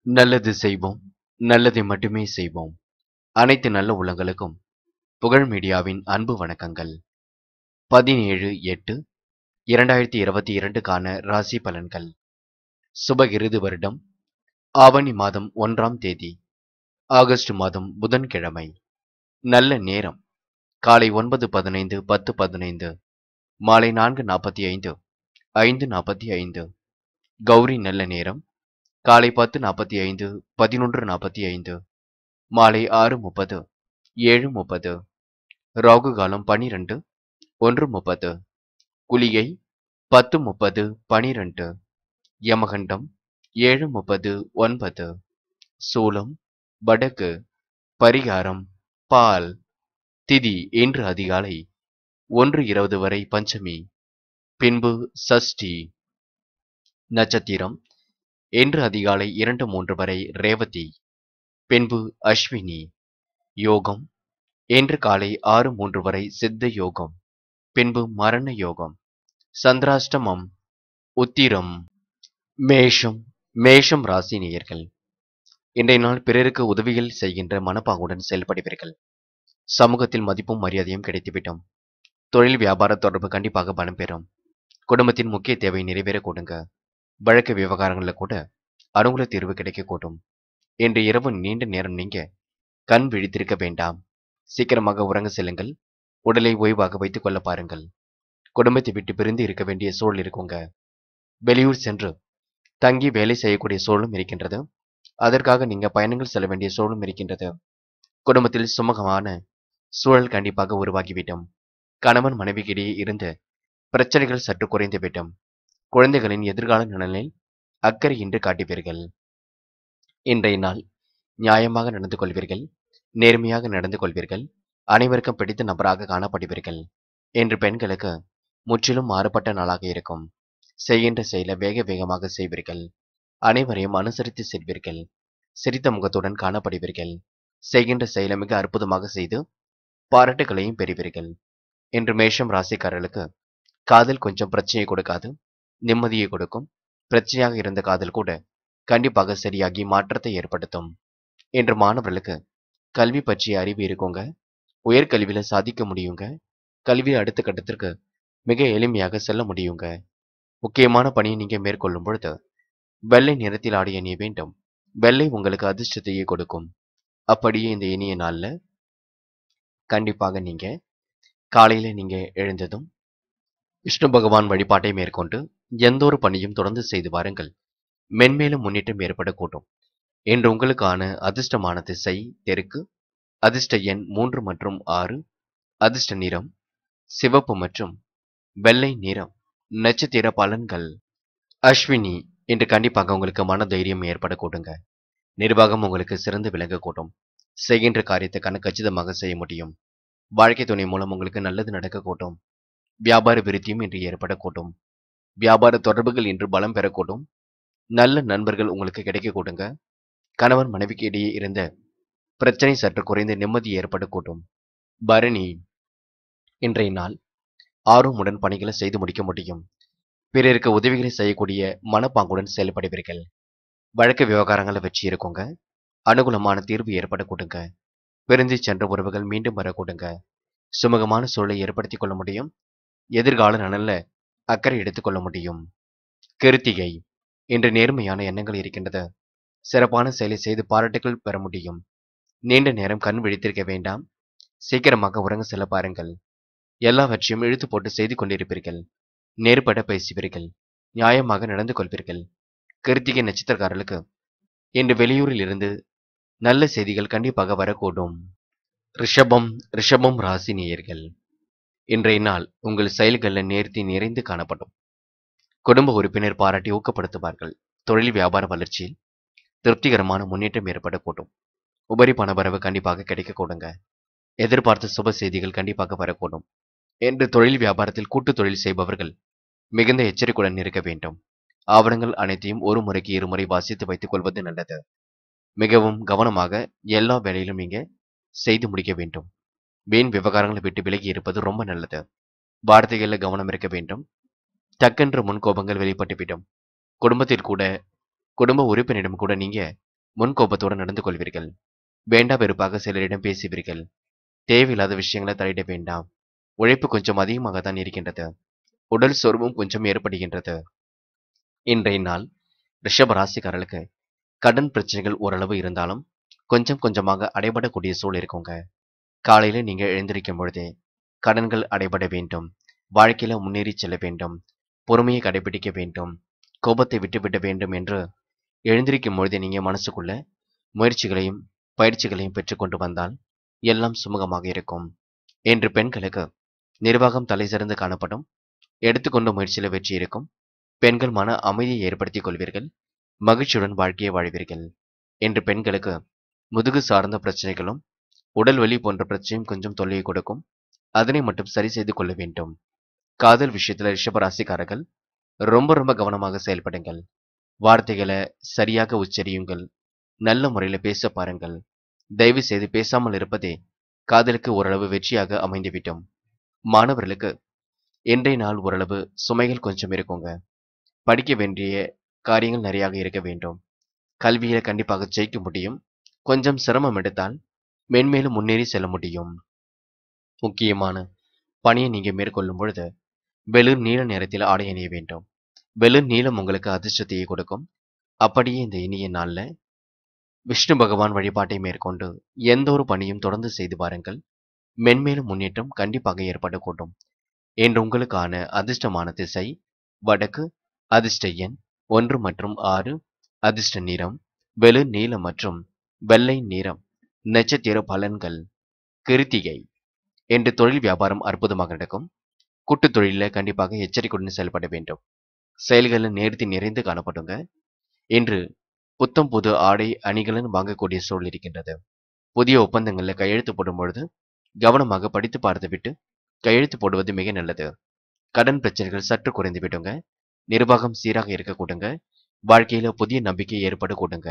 நல்லது செய்வோம் நல்லதை மட்டுமே செய்வோம் அனைத்து நல்ல உள்ளங்களுக்கும் புகழ் மீடியாவின் அன்பு வணக்கங்கள் பதினேழு எட்டு இரண்டாயிரத்தி இருபத்தி இரண்டுக்கான ராசி பலன்கள் சுபகிருது வருடம் ஆவணி மாதம் ஒன்றாம் தேதி ஆகஸ்ட் மாதம் புதன்கிழமை நல்ல நேரம் காலை ஒன்பது பதினைந்து பத்து பதினைந்து மாலை நான்கு நாற்பத்தி ஐந்து ஐந்து நாற்பத்தி ஐந்து கௌரி நல்ல நேரம் காலை பத்து நாற்பத்தி ஐந்து பதினொன்று நாற்பத்தி ஐந்து மாலை ஆறு முப்பது ஏழு முப்பது ராகு காலம் பனிரெண்டு ஒன்று முப்பது குளிகை பத்து முப்பது பனிரெண்டு யமகண்டம் ஏழு முப்பது ஒன்பது சூலம் வடக்கு பரிகாரம் பால் திதி இன்று அதிகாலை ஒன்று இருபது வரை பஞ்சமி பின்பு சஷ்டி நட்சத்திரம் இன்று அதிகாலை இரண்டு மூன்று வரை ரேவதி பின்பு அஸ்வினி யோகம் இன்று காலை ஆறு மூன்று வரை சித்த யோகம் பின்பு மரண யோகம் சந்திராஷ்டமம் உத்திரம் மேஷம் மேஷம் ராசி நேயர்கள் இன்றைய நாள் பிறருக்கு உதவிகள் செய்கின்ற மனப்பாங்குடன் செயல்படுவீர்கள் சமூகத்தில் மதிப்பும் மரியாதையும் கிடைத்துவிட்டோம் தொழில் வியாபார தொடர்பு கண்டிப்பாக பலம் பெறும் குடும்பத்தின் முக்கிய தேவை நிறைவேற கொடுங்க வழக்கு விவகாரங்களில் கூட அனுகூல தீர்வு கிடைக்கக்கூடும் இன்று இரவு நீண்ட நேரம் நீங்க கண் விழித்திருக்க வேண்டாம் சீக்கிரமாக உறங்க செல்லுங்கள் உடலை ஓய்வாக வைத்துக் கொள்ள பாருங்கள் குடும்பத்தை விட்டு பிரிந்து இருக்க வேண்டிய சூழல் இருக்குங்க வெளியூர் சென்று தங்கி வேலை செய்யக்கூடிய சூழலும் இருக்கின்றது அதற்காக நீங்க பயணங்கள் செல்ல வேண்டிய சூழலும் இருக்கின்றது குடும்பத்தில் சுமூகமான சூழல் கண்டிப்பாக உருவாகிவிட்டோம் கணவன் மனைவிக்கிடையே இருந்த பிரச்சனைகள் சற்று குறைந்துவிட்டோம் குழந்தைகளின் எதிர்கால நலனில் அக்கறை இன்று காட்டுவீர்கள் இன்றைய நாள் நியாயமாக நடந்து கொள்வீர்கள் நேர்மையாக நடந்து கொள்வீர்கள் அனைவருக்கும் பிடித்த நபராக காணப்படுவீர்கள் என்று பெண்களுக்கு முற்றிலும் மாறுபட்ட நாளாக இருக்கும் செய்கின்ற செயலை வேக வேகமாக செய்வீர்கள் அனைவரையும் அனுசரித்து செல்வீர்கள் சிரித்த முகத்துடன் காணப்படுவீர்கள் செய்கின்ற செயலை மிக அற்புதமாக செய்து பாராட்டுகளையும் பெறுவீர்கள் என்று மேஷம் ராசிக்காரர்களுக்கு காதல் கொஞ்சம் பிரச்சனையை கொடுக்காது நிம்மதியை கொடுக்கும் பிரச்சனையாக இருந்த காதல் கூட கண்டிப்பாக சரியாகி மாற்றத்தை ஏற்படுத்தும் என்று மாணவர்களுக்கு கல்வி பற்றிய அறிவு இருக்குங்க உயர்கல்வியில சாதிக்க முடியுங்க கல்வி அடுத்த கட்டத்திற்கு மிக எளிமையாக செல்ல முடியுங்க முக்கியமான பணியை நீங்க மேற்கொள்ளும் பொழுது வெள்ளை நிறத்தில் ஆடிய நீ வேண்டும் வெள்ளை உங்களுக்கு அதிர்ஷ்டத்தையே கொடுக்கும் அப்படியே இந்த இனிய நாள்ல கண்டிப்பாக நீங்க காலையில நீங்க எழுந்ததும் விஷ்ணு பகவான் வழிபாட்டை மேற்கொண்டு எந்த ஒரு பணியும் தொடர்ந்து செய்து வாருங்கள் மென்மேலும் முன்னேற்றம் ஏற்படக்கூடும் என்று உங்களுக்கான அதிர்ஷ்டமான திசை தெற்கு அதிர்ஷ்ட எண் மூன்று மற்றும் ஆறு அதிர்ஷ்ட நிறம் சிவப்பு மற்றும் வெள்ளை நிறம் நட்சத்திர பலன்கள் அஸ்வினி என்று கண்டிப்பாக உங்களுக்கு மன தைரியம் ஏற்படக்கூடுங்க நிர்வாகம் உங்களுக்கு சிறந்து விளங்கக்கூடும் செய்கின்ற காரியத்தை கணக்கச்சிதமாக செய்ய முடியும் வாழ்க்கை துணை மூலம் உங்களுக்கு நல்லது நடக்கக்கூடும் வியாபார விருத்தியும் இன்று ஏற்படக்கூடும் வியாபார தொடர்புகள் இன்று பலம் பெறக்கூடும் நல்ல நண்பர்கள் உங்களுக்கு கிடைக்க கூடுங்க கணவன் மனைவிக்கு இடையே இருந்த பிரச்சனை சற்று குறைந்து நிம்மதி ஏற்படக்கூடும் பரணி இன்றைய நாள் ஆர்வமுடன் பணிகளை செய்து முடிக்க முடியும் பிறருக்கு உதவிகளை செய்யக்கூடிய மனப்பாங்குடன் செயல்படுவீர்கள் வழக்கு விவகாரங்களை வச்சு இருக்குங்க அனுகூலமான தீர்வு ஏற்படக்கூடுங்க பிரிந்து சென்ற உறவுகள் மீண்டும் வரக்கூடுங்க சுமூகமான சூழலை ஏற்படுத்திக் கொள்ள முடியும் எதிர்கால நலன்ல அக்கறை எடுத்துக்கொள்ள முடியும் கிருத்திகை இன்று நேர்மையான எண்ணங்கள் இருக்கின்றது சிறப்பான செயலை செய்து பாராட்டுகள் பெற முடியும் நீண்ட நேரம் கண் விழித்திருக்க வேண்டாம் சீக்கிரமாக உறங்க செல்ல பாருங்கள் எல்லாவற்றையும் இழுத்து போட்டு செய்து கொண்டிருப்பீர்கள் நேர்பட பேசுவீர்கள் நியாயமாக நடந்து கொள்வீர்கள் கிருத்திகை நட்சத்திரக்காரர்களுக்கு இன்று வெளியூரில் இருந்து நல்ல செய்திகள் கண்டிப்பாக வரக்கூடும் ரிஷபம் ரிஷபம் ராசி நேயர்கள் இன்றைய நாள் உங்கள் செயல்களில் நேர்த்தி நிறைந்து காணப்படும் குடும்ப உறுப்பினர் பாராட்டி ஊக்கப்படுத்துவார்கள் தொழில் வியாபார வளர்ச்சியில் திருப்திகரமான முன்னேற்றம் ஏற்படக்கூடும் உபரி பணவரவு கண்டிப்பாக கிடைக்க கூடுங்க எதிர்பார்த்த சுப செய்திகள் கண்டிப்பாக வரக்கூடும் என்று தொழில் வியாபாரத்தில் கூட்டு தொழில் செய்பவர்கள் மிகுந்த எச்சரிக்கையுடன் இருக்க வேண்டும் ஆவணங்கள் அனைத்தையும் ஒரு முறைக்கு இருமுறை வாசித்து வைத்துக் கொள்வது நல்லது மிகவும் கவனமாக எல்லா வேலையிலும் நீங்க செய்து முடிக்க வேண்டும் வீண் விவகாரங்களை விட்டு விலகி இருப்பது ரொம்ப நல்லது வார்த்தைகளில் கவனம் இருக்க வேண்டும் டக்கென்று முன்கோபங்கள் வெளிப்பட்டுவிடும் குடும்பத்தில் கூட குடும்ப உறுப்பினரிடம் கூட நீங்க முன்கோபத்துடன் நடந்து கொள்வீர்கள் வேண்டா வெறுப்பாக சிலரிடம் பேசுவீர்கள் தேவையில்லாத விஷயங்களை தலையிட வேண்டாம் உழைப்பு கொஞ்சம் அதிகமாகத்தான் இருக்கின்றது உடல் சோர்வும் கொஞ்சம் ஏற்படுகின்றது இன்றைய நாள் ரிஷப ராசிக்காரர்களுக்கு கடன் பிரச்சனைகள் ஓரளவு இருந்தாலும் கொஞ்சம் கொஞ்சமாக அடைபடக்கூடிய சூழல் இருக்குங்க காலையில நீங்க எழுந்திருக்கும் பொழுதே கடன்கள் அடைபட வேண்டும் வாழ்க்கையில முன்னேறி செல்ல வேண்டும் பொறுமையை கடைபிடிக்க வேண்டும் கோபத்தை விட்டுவிட வேண்டும் என்று எழுந்திருக்கும் பொழுதே நீங்க மனசுக்குள்ள முயற்சிகளையும் பயிற்சிகளையும் பெற்றுக்கொண்டு வந்தால் எல்லாம் சுமூகமாக இருக்கும் என்று பெண்களுக்கு நிர்வாகம் தலை சிறந்து காணப்படும் எடுத்துக்கொண்ட முயற்சியில வெற்றி இருக்கும் பெண்கள் மன அமைதியை ஏற்படுத்திக் கொள்வீர்கள் மகிழ்ச்சியுடன் வாழ்க்கையை வாழ்வீர்கள் என்று பெண்களுக்கு முதுகு சார்ந்த பிரச்சனைகளும் உடல் வலி போன்ற பிரச்சனையும் கொஞ்சம் தொல்லையை கொடுக்கும் அதனை மட்டும் சரி செய்து கொள்ள வேண்டும் காதல் விஷயத்துல ரிஷபராசிக்காரர்கள் ரொம்ப ரொம்ப கவனமாக செயல்படுங்கள் வார்த்தைகளை சரியாக உச்சரியுங்கள் நல்ல முறையில பேச பாருங்கள் தயவு செய்து பேசாமல் இருப்பதே காதலுக்கு ஓரளவு வெற்றியாக அமைந்துவிட்டோம் மாணவர்களுக்கு இன்றைய நாள் ஓரளவு சுமைகள் கொஞ்சம் இருக்குங்க படிக்க வேண்டிய காரியங்கள் நிறையாக இருக்க வேண்டும் கல்வியில கண்டிப்பாக ஜெயிக்க முடியும் கொஞ்சம் சிரமம் எடுத்தால் மென்மேலும் முன்னேறி செல்ல முடியும் முக்கியமான பணியை நீங்க மேற்கொள்ளும் பொழுது வெளிர் நீல நிறத்தில் ஆடை அணிய வேண்டும் வெளிர் நீளம் உங்களுக்கு அதிர்ஷ்டத்தையே கொடுக்கும் அப்படியே இந்த இனிய நாள்ல விஷ்ணு பகவான் வழிபாட்டை மேற்கொண்டு எந்த ஒரு பணியும் தொடர்ந்து செய்து பாருங்கள் மென்மேலும் முன்னேற்றம் கண்டிப்பாக ஏற்படக்கூடும் என்று உங்களுக்கான அதிர்ஷ்டமான திசை வடக்கு அதிர்ஷ்ட எண் ஒன்று மற்றும் ஆறு அதிர்ஷ்ட நிறம் வெளு நீலம் மற்றும் வெள்ளை நிறம் நட்சத்திர பலன்கள் கிருத்திகை என்று தொழில் வியாபாரம் அற்புதமாக நடக்கும் கூட்டு தொழில கண்டிப்பாக எச்சரிக்கையுடன் செயல்பட வேண்டும் செயல்களில் நேர்த்தி நிறைந்து காணப்படுங்க இன்று புத்தம் புது ஆடை அணிகளும் வாங்கக்கூடிய சூழல் இருக்கின்றது புதிய ஒப்பந்தங்களில் கையெழுத்து போடும் பொழுது கவனமாக படித்து பார்த்து விட்டு கையெழுத்து போடுவது மிக நல்லது கடன் பிரச்சனைகள் சற்று குறைந்து விடுங்க நிர்வாகம் சீராக இருக்க கூடுங்க வாழ்க்கையில புதிய நம்பிக்கை ஏற்பட கூடுங்க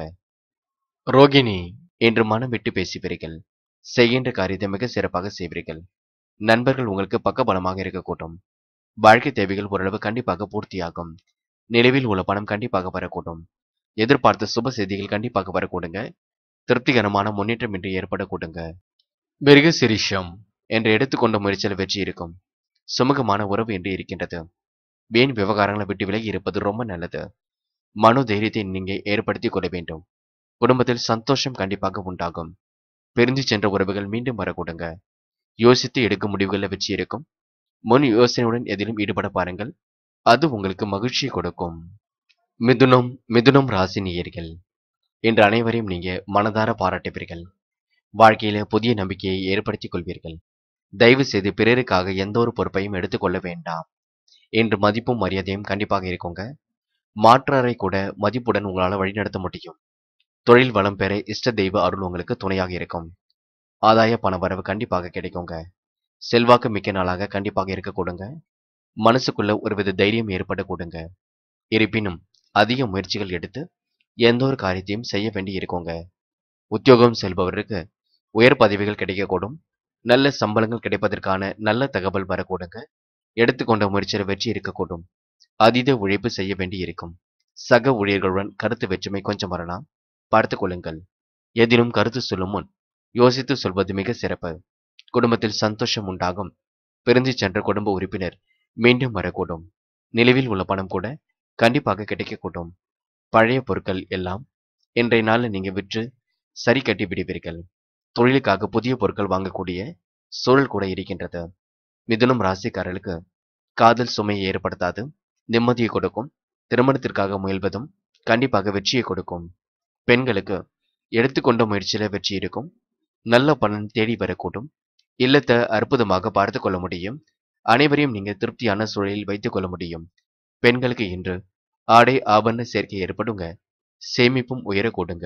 ரோகிணி என்று மனம் விட்டு பேசுவீர்கள் செய்கின்ற காரியத்தை மிக சிறப்பாக செய்வீர்கள் நண்பர்கள் உங்களுக்கு பக்கபலமாக இருக்கக்கூடும் வாழ்க்கை தேவைகள் ஓரளவு கண்டிப்பாக பூர்த்தியாகும் நிலவில் உள்ள பணம் கண்டிப்பாக வரக்கூடும் எதிர்பார்த்த சுப செய்திகள் கண்டிப்பாக வரக்கூடுங்க திருப்திகரமான முன்னேற்றம் இன்று ஏற்படக்கூடுங்க மிருக சிரிஷம் என்று எடுத்துக்கொண்ட முயற்சியில் வெற்றி இருக்கும் சுமூகமான உறவு என்று இருக்கின்றது வீண் விவகாரங்களை விட்டு விலகி இருப்பது ரொம்ப நல்லது மனோ தைரியத்தை நீங்க ஏற்படுத்திக் கொள்ள வேண்டும் குடும்பத்தில் சந்தோஷம் கண்டிப்பாக உண்டாகும் பிரிந்து சென்ற உறவுகள் மீண்டும் வரக்கூடுங்க யோசித்து எடுக்கும் முடிவுகளில் வெற்றி இருக்கும் முன் யோசனையுடன் எதிலும் ஈடுபட பாருங்கள் அது உங்களுக்கு மகிழ்ச்சியை கொடுக்கும் மிதுனம் மிதுனம் ராசி நேயர்கள் இன்று அனைவரையும் நீங்க மனதார பாராட்டுவீர்கள் வாழ்க்கையில புதிய நம்பிக்கையை ஏற்படுத்திக் கொள்வீர்கள் தயவு செய்து பிறருக்காக எந்த ஒரு பொறுப்பையும் எடுத்துக்கொள்ள வேண்டாம் என்று மதிப்பும் மரியாதையும் கண்டிப்பாக இருக்குங்க மாற்றாரை கூட மதிப்புடன் உங்களால வழிநடத்த முடியும் தொழில் வளம் பெற இஷ்ட தெய்வ அருள் உங்களுக்கு துணையாக இருக்கும் ஆதாய பண வரவு கண்டிப்பாக கிடைக்குங்க செல்வாக்கு மிக்க நாளாக கண்டிப்பாக இருக்க கூடுங்க மனசுக்குள்ள ஒருவித தைரியம் ஏற்பட கூடுங்க இருப்பினும் அதிக முயற்சிகள் எடுத்து எந்த ஒரு காரியத்தையும் செய்ய வேண்டி இருக்குங்க உத்தியோகம் செல்பவருக்கு உயர் பதவிகள் கிடைக்கக்கூடும் நல்ல சம்பளங்கள் கிடைப்பதற்கான நல்ல தகவல் வரக்கூடுங்க எடுத்துக்கொண்ட முயற்சியில் வெற்றி இருக்கக்கூடும் அதீத உழைப்பு செய்ய வேண்டி இருக்கும் சக ஊழியர்களுடன் கருத்து வேற்றுமை கொஞ்சம் வரலாம் பார்த்துக் கொள்ளுங்கள் எதிலும் கருத்து சொல்லும் முன் யோசித்து சொல்வது மிக சிறப்பு குடும்பத்தில் சந்தோஷம் உண்டாகும் பிரிந்து சென்ற குடும்ப உறுப்பினர் மீண்டும் வரக்கூடும் நிலவில் உள்ள பணம் கூட கண்டிப்பாக கிடைக்கக்கூடும் பழைய பொருட்கள் எல்லாம் இன்றைய நாளில் நீங்க விற்று சரி கட்டி விடுவீர்கள் தொழிலுக்காக புதிய பொருட்கள் வாங்கக்கூடிய சூழல் கூட இருக்கின்றது மிதுனம் ராசிக்காரர்களுக்கு காதல் சுமையை ஏற்படுத்தாது நிம்மதியை கொடுக்கும் திருமணத்திற்காக முயல்வதும் கண்டிப்பாக வெற்றியை கொடுக்கும் பெண்களுக்கு எடுத்துக்கொண்ட முயற்சியில வெற்றி இருக்கும் நல்ல பலன் தேடி வரக்கூடும் இல்லத்தை அற்புதமாக பார்த்து கொள்ள முடியும் அனைவரையும் நீங்க திருப்தியான சூழலில் வைத்துக் கொள்ள முடியும் பெண்களுக்கு இன்று ஆடை ஆபரண சேர்க்கை ஏற்படுங்க சேமிப்பும் உயரக்கூடுங்க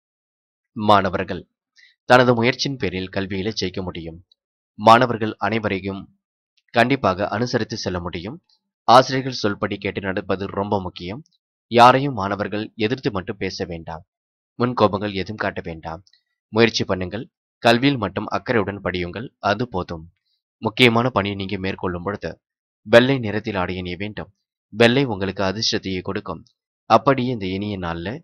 மாணவர்கள் தனது முயற்சியின் பேரில் கல்வியில ஜெயிக்க முடியும் மாணவர்கள் அனைவரையும் கண்டிப்பாக அனுசரித்து செல்ல முடியும் ஆசிரியர்கள் சொல்படி கேட்டு நடப்பது ரொம்ப முக்கியம் யாரையும் மாணவர்கள் எதிர்த்து மட்டும் பேச வேண்டாம் முன்கோபங்கள் எதுவும் காட்ட வேண்டாம் முயற்சி பண்ணுங்கள் கல்வியில் மட்டும் அக்கறையுடன் படியுங்கள் அது போதும் முக்கியமான பணியை நீங்க மேற்கொள்ளும் பொழுது வெள்ளை நிறத்தில் ஆடைய நீ வேண்டும் வெள்ளை உங்களுக்கு அதிர்ஷ்டத்தையே கொடுக்கும் அப்படியே இந்த இனிய நாள்ல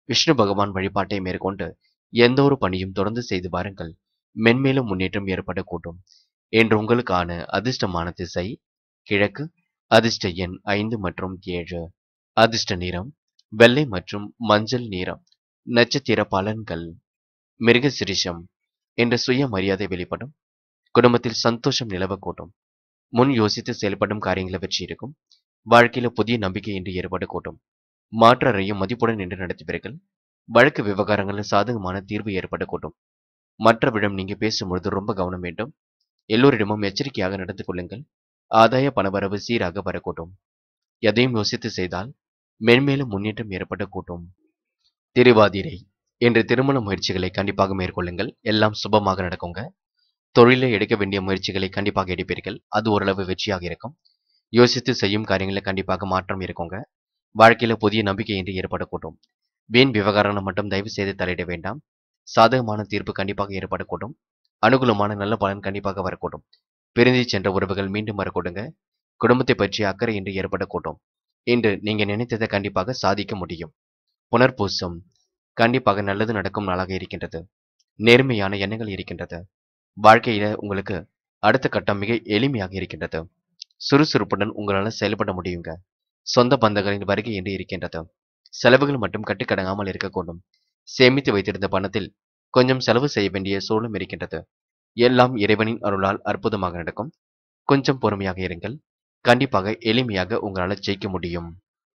விஷ்ணு பகவான் வழிபாட்டை மேற்கொண்டு எந்த ஒரு பணியும் தொடர்ந்து செய்து பாருங்கள் மென்மேலும் முன்னேற்றம் ஏற்படக்கூடும் என்று உங்களுக்கான அதிர்ஷ்டமான திசை கிழக்கு அதிர்ஷ்ட எண் ஐந்து மற்றும் ஏழு அதிர்ஷ்ட நிறம் வெள்ளை மற்றும் மஞ்சள் நிறம் நட்சத்திர பலன்கள் மிருக சிரிஷம் என்ற சுய மரியாதை வெளிப்படும் குடும்பத்தில் சந்தோஷம் நிலவக்கூடும் முன் யோசித்து செயல்படும் காரியங்களை வெற்றி இருக்கும் வாழ்க்கையில புதிய நம்பிக்கை என்று ஏற்படக்கூடும் மாற்றறையும் மதிப்புடன் நின்று நடத்துவீர்கள் வழக்கு விவகாரங்களில் சாதகமான தீர்வு ஏற்படக்கூடும் மற்றவிடம் நீங்க பேசும்பொழுது ரொம்ப கவனம் வேண்டும் எல்லோரிடமும் எச்சரிக்கையாக நடந்து கொள்ளுங்கள் ஆதாய பணவரவு சீராக வரக்கூடும் எதையும் யோசித்து செய்தால் மென்மேலும் முன்னேற்றம் ஏற்படக்கூடும் திருவாதிரை என்ற திருமண முயற்சிகளை கண்டிப்பாக மேற்கொள்ளுங்கள் எல்லாம் சுபமாக நடக்குங்க தொழிலை எடுக்க வேண்டிய முயற்சிகளை கண்டிப்பாக எடுப்பீர்கள் அது ஓரளவு வெற்றியாக இருக்கும் யோசித்து செய்யும் காரியங்களில் கண்டிப்பாக மாற்றம் இருக்குங்க வாழ்க்கையில புதிய நம்பிக்கை என்று ஏற்படக்கூடும் வீண் விவகாரம் மட்டும் தயவு செய்து தலையிட வேண்டாம் சாதகமான தீர்ப்பு கண்டிப்பாக ஏற்படக்கூடும் அனுகூலமான நல்ல பலன் கண்டிப்பாக வரக்கூடும் பிரிந்து சென்ற உறவுகள் மீண்டும் வரக்கூடுங்க குடும்பத்தை பற்றிய அக்கறை என்று ஏற்படக்கூடும் இன்று நீங்க நினைத்ததை கண்டிப்பாக சாதிக்க முடியும் புனர்பூசம் கண்டிப்பாக நல்லது நடக்கும் நாளாக இருக்கின்றது நேர்மையான எண்ணங்கள் இருக்கின்றது வாழ்க்கையில உங்களுக்கு அடுத்த கட்டம் மிக எளிமையாக இருக்கின்றது சுறுசுறுப்புடன் உங்களால் செயல்பட முடியுங்க சொந்த பந்தங்களின் வருகை என்று இருக்கின்றது செலவுகள் மட்டும் கட்டுக்கடங்காமல் இருக்கக்கூடும் சேமித்து வைத்திருந்த பணத்தில் கொஞ்சம் செலவு செய்ய வேண்டிய சூழலும் இருக்கின்றது எல்லாம் இறைவனின் அருளால் அற்புதமாக நடக்கும் கொஞ்சம் பொறுமையாக இருங்கள் கண்டிப்பாக எளிமையாக உங்களால் ஜெயிக்க முடியும்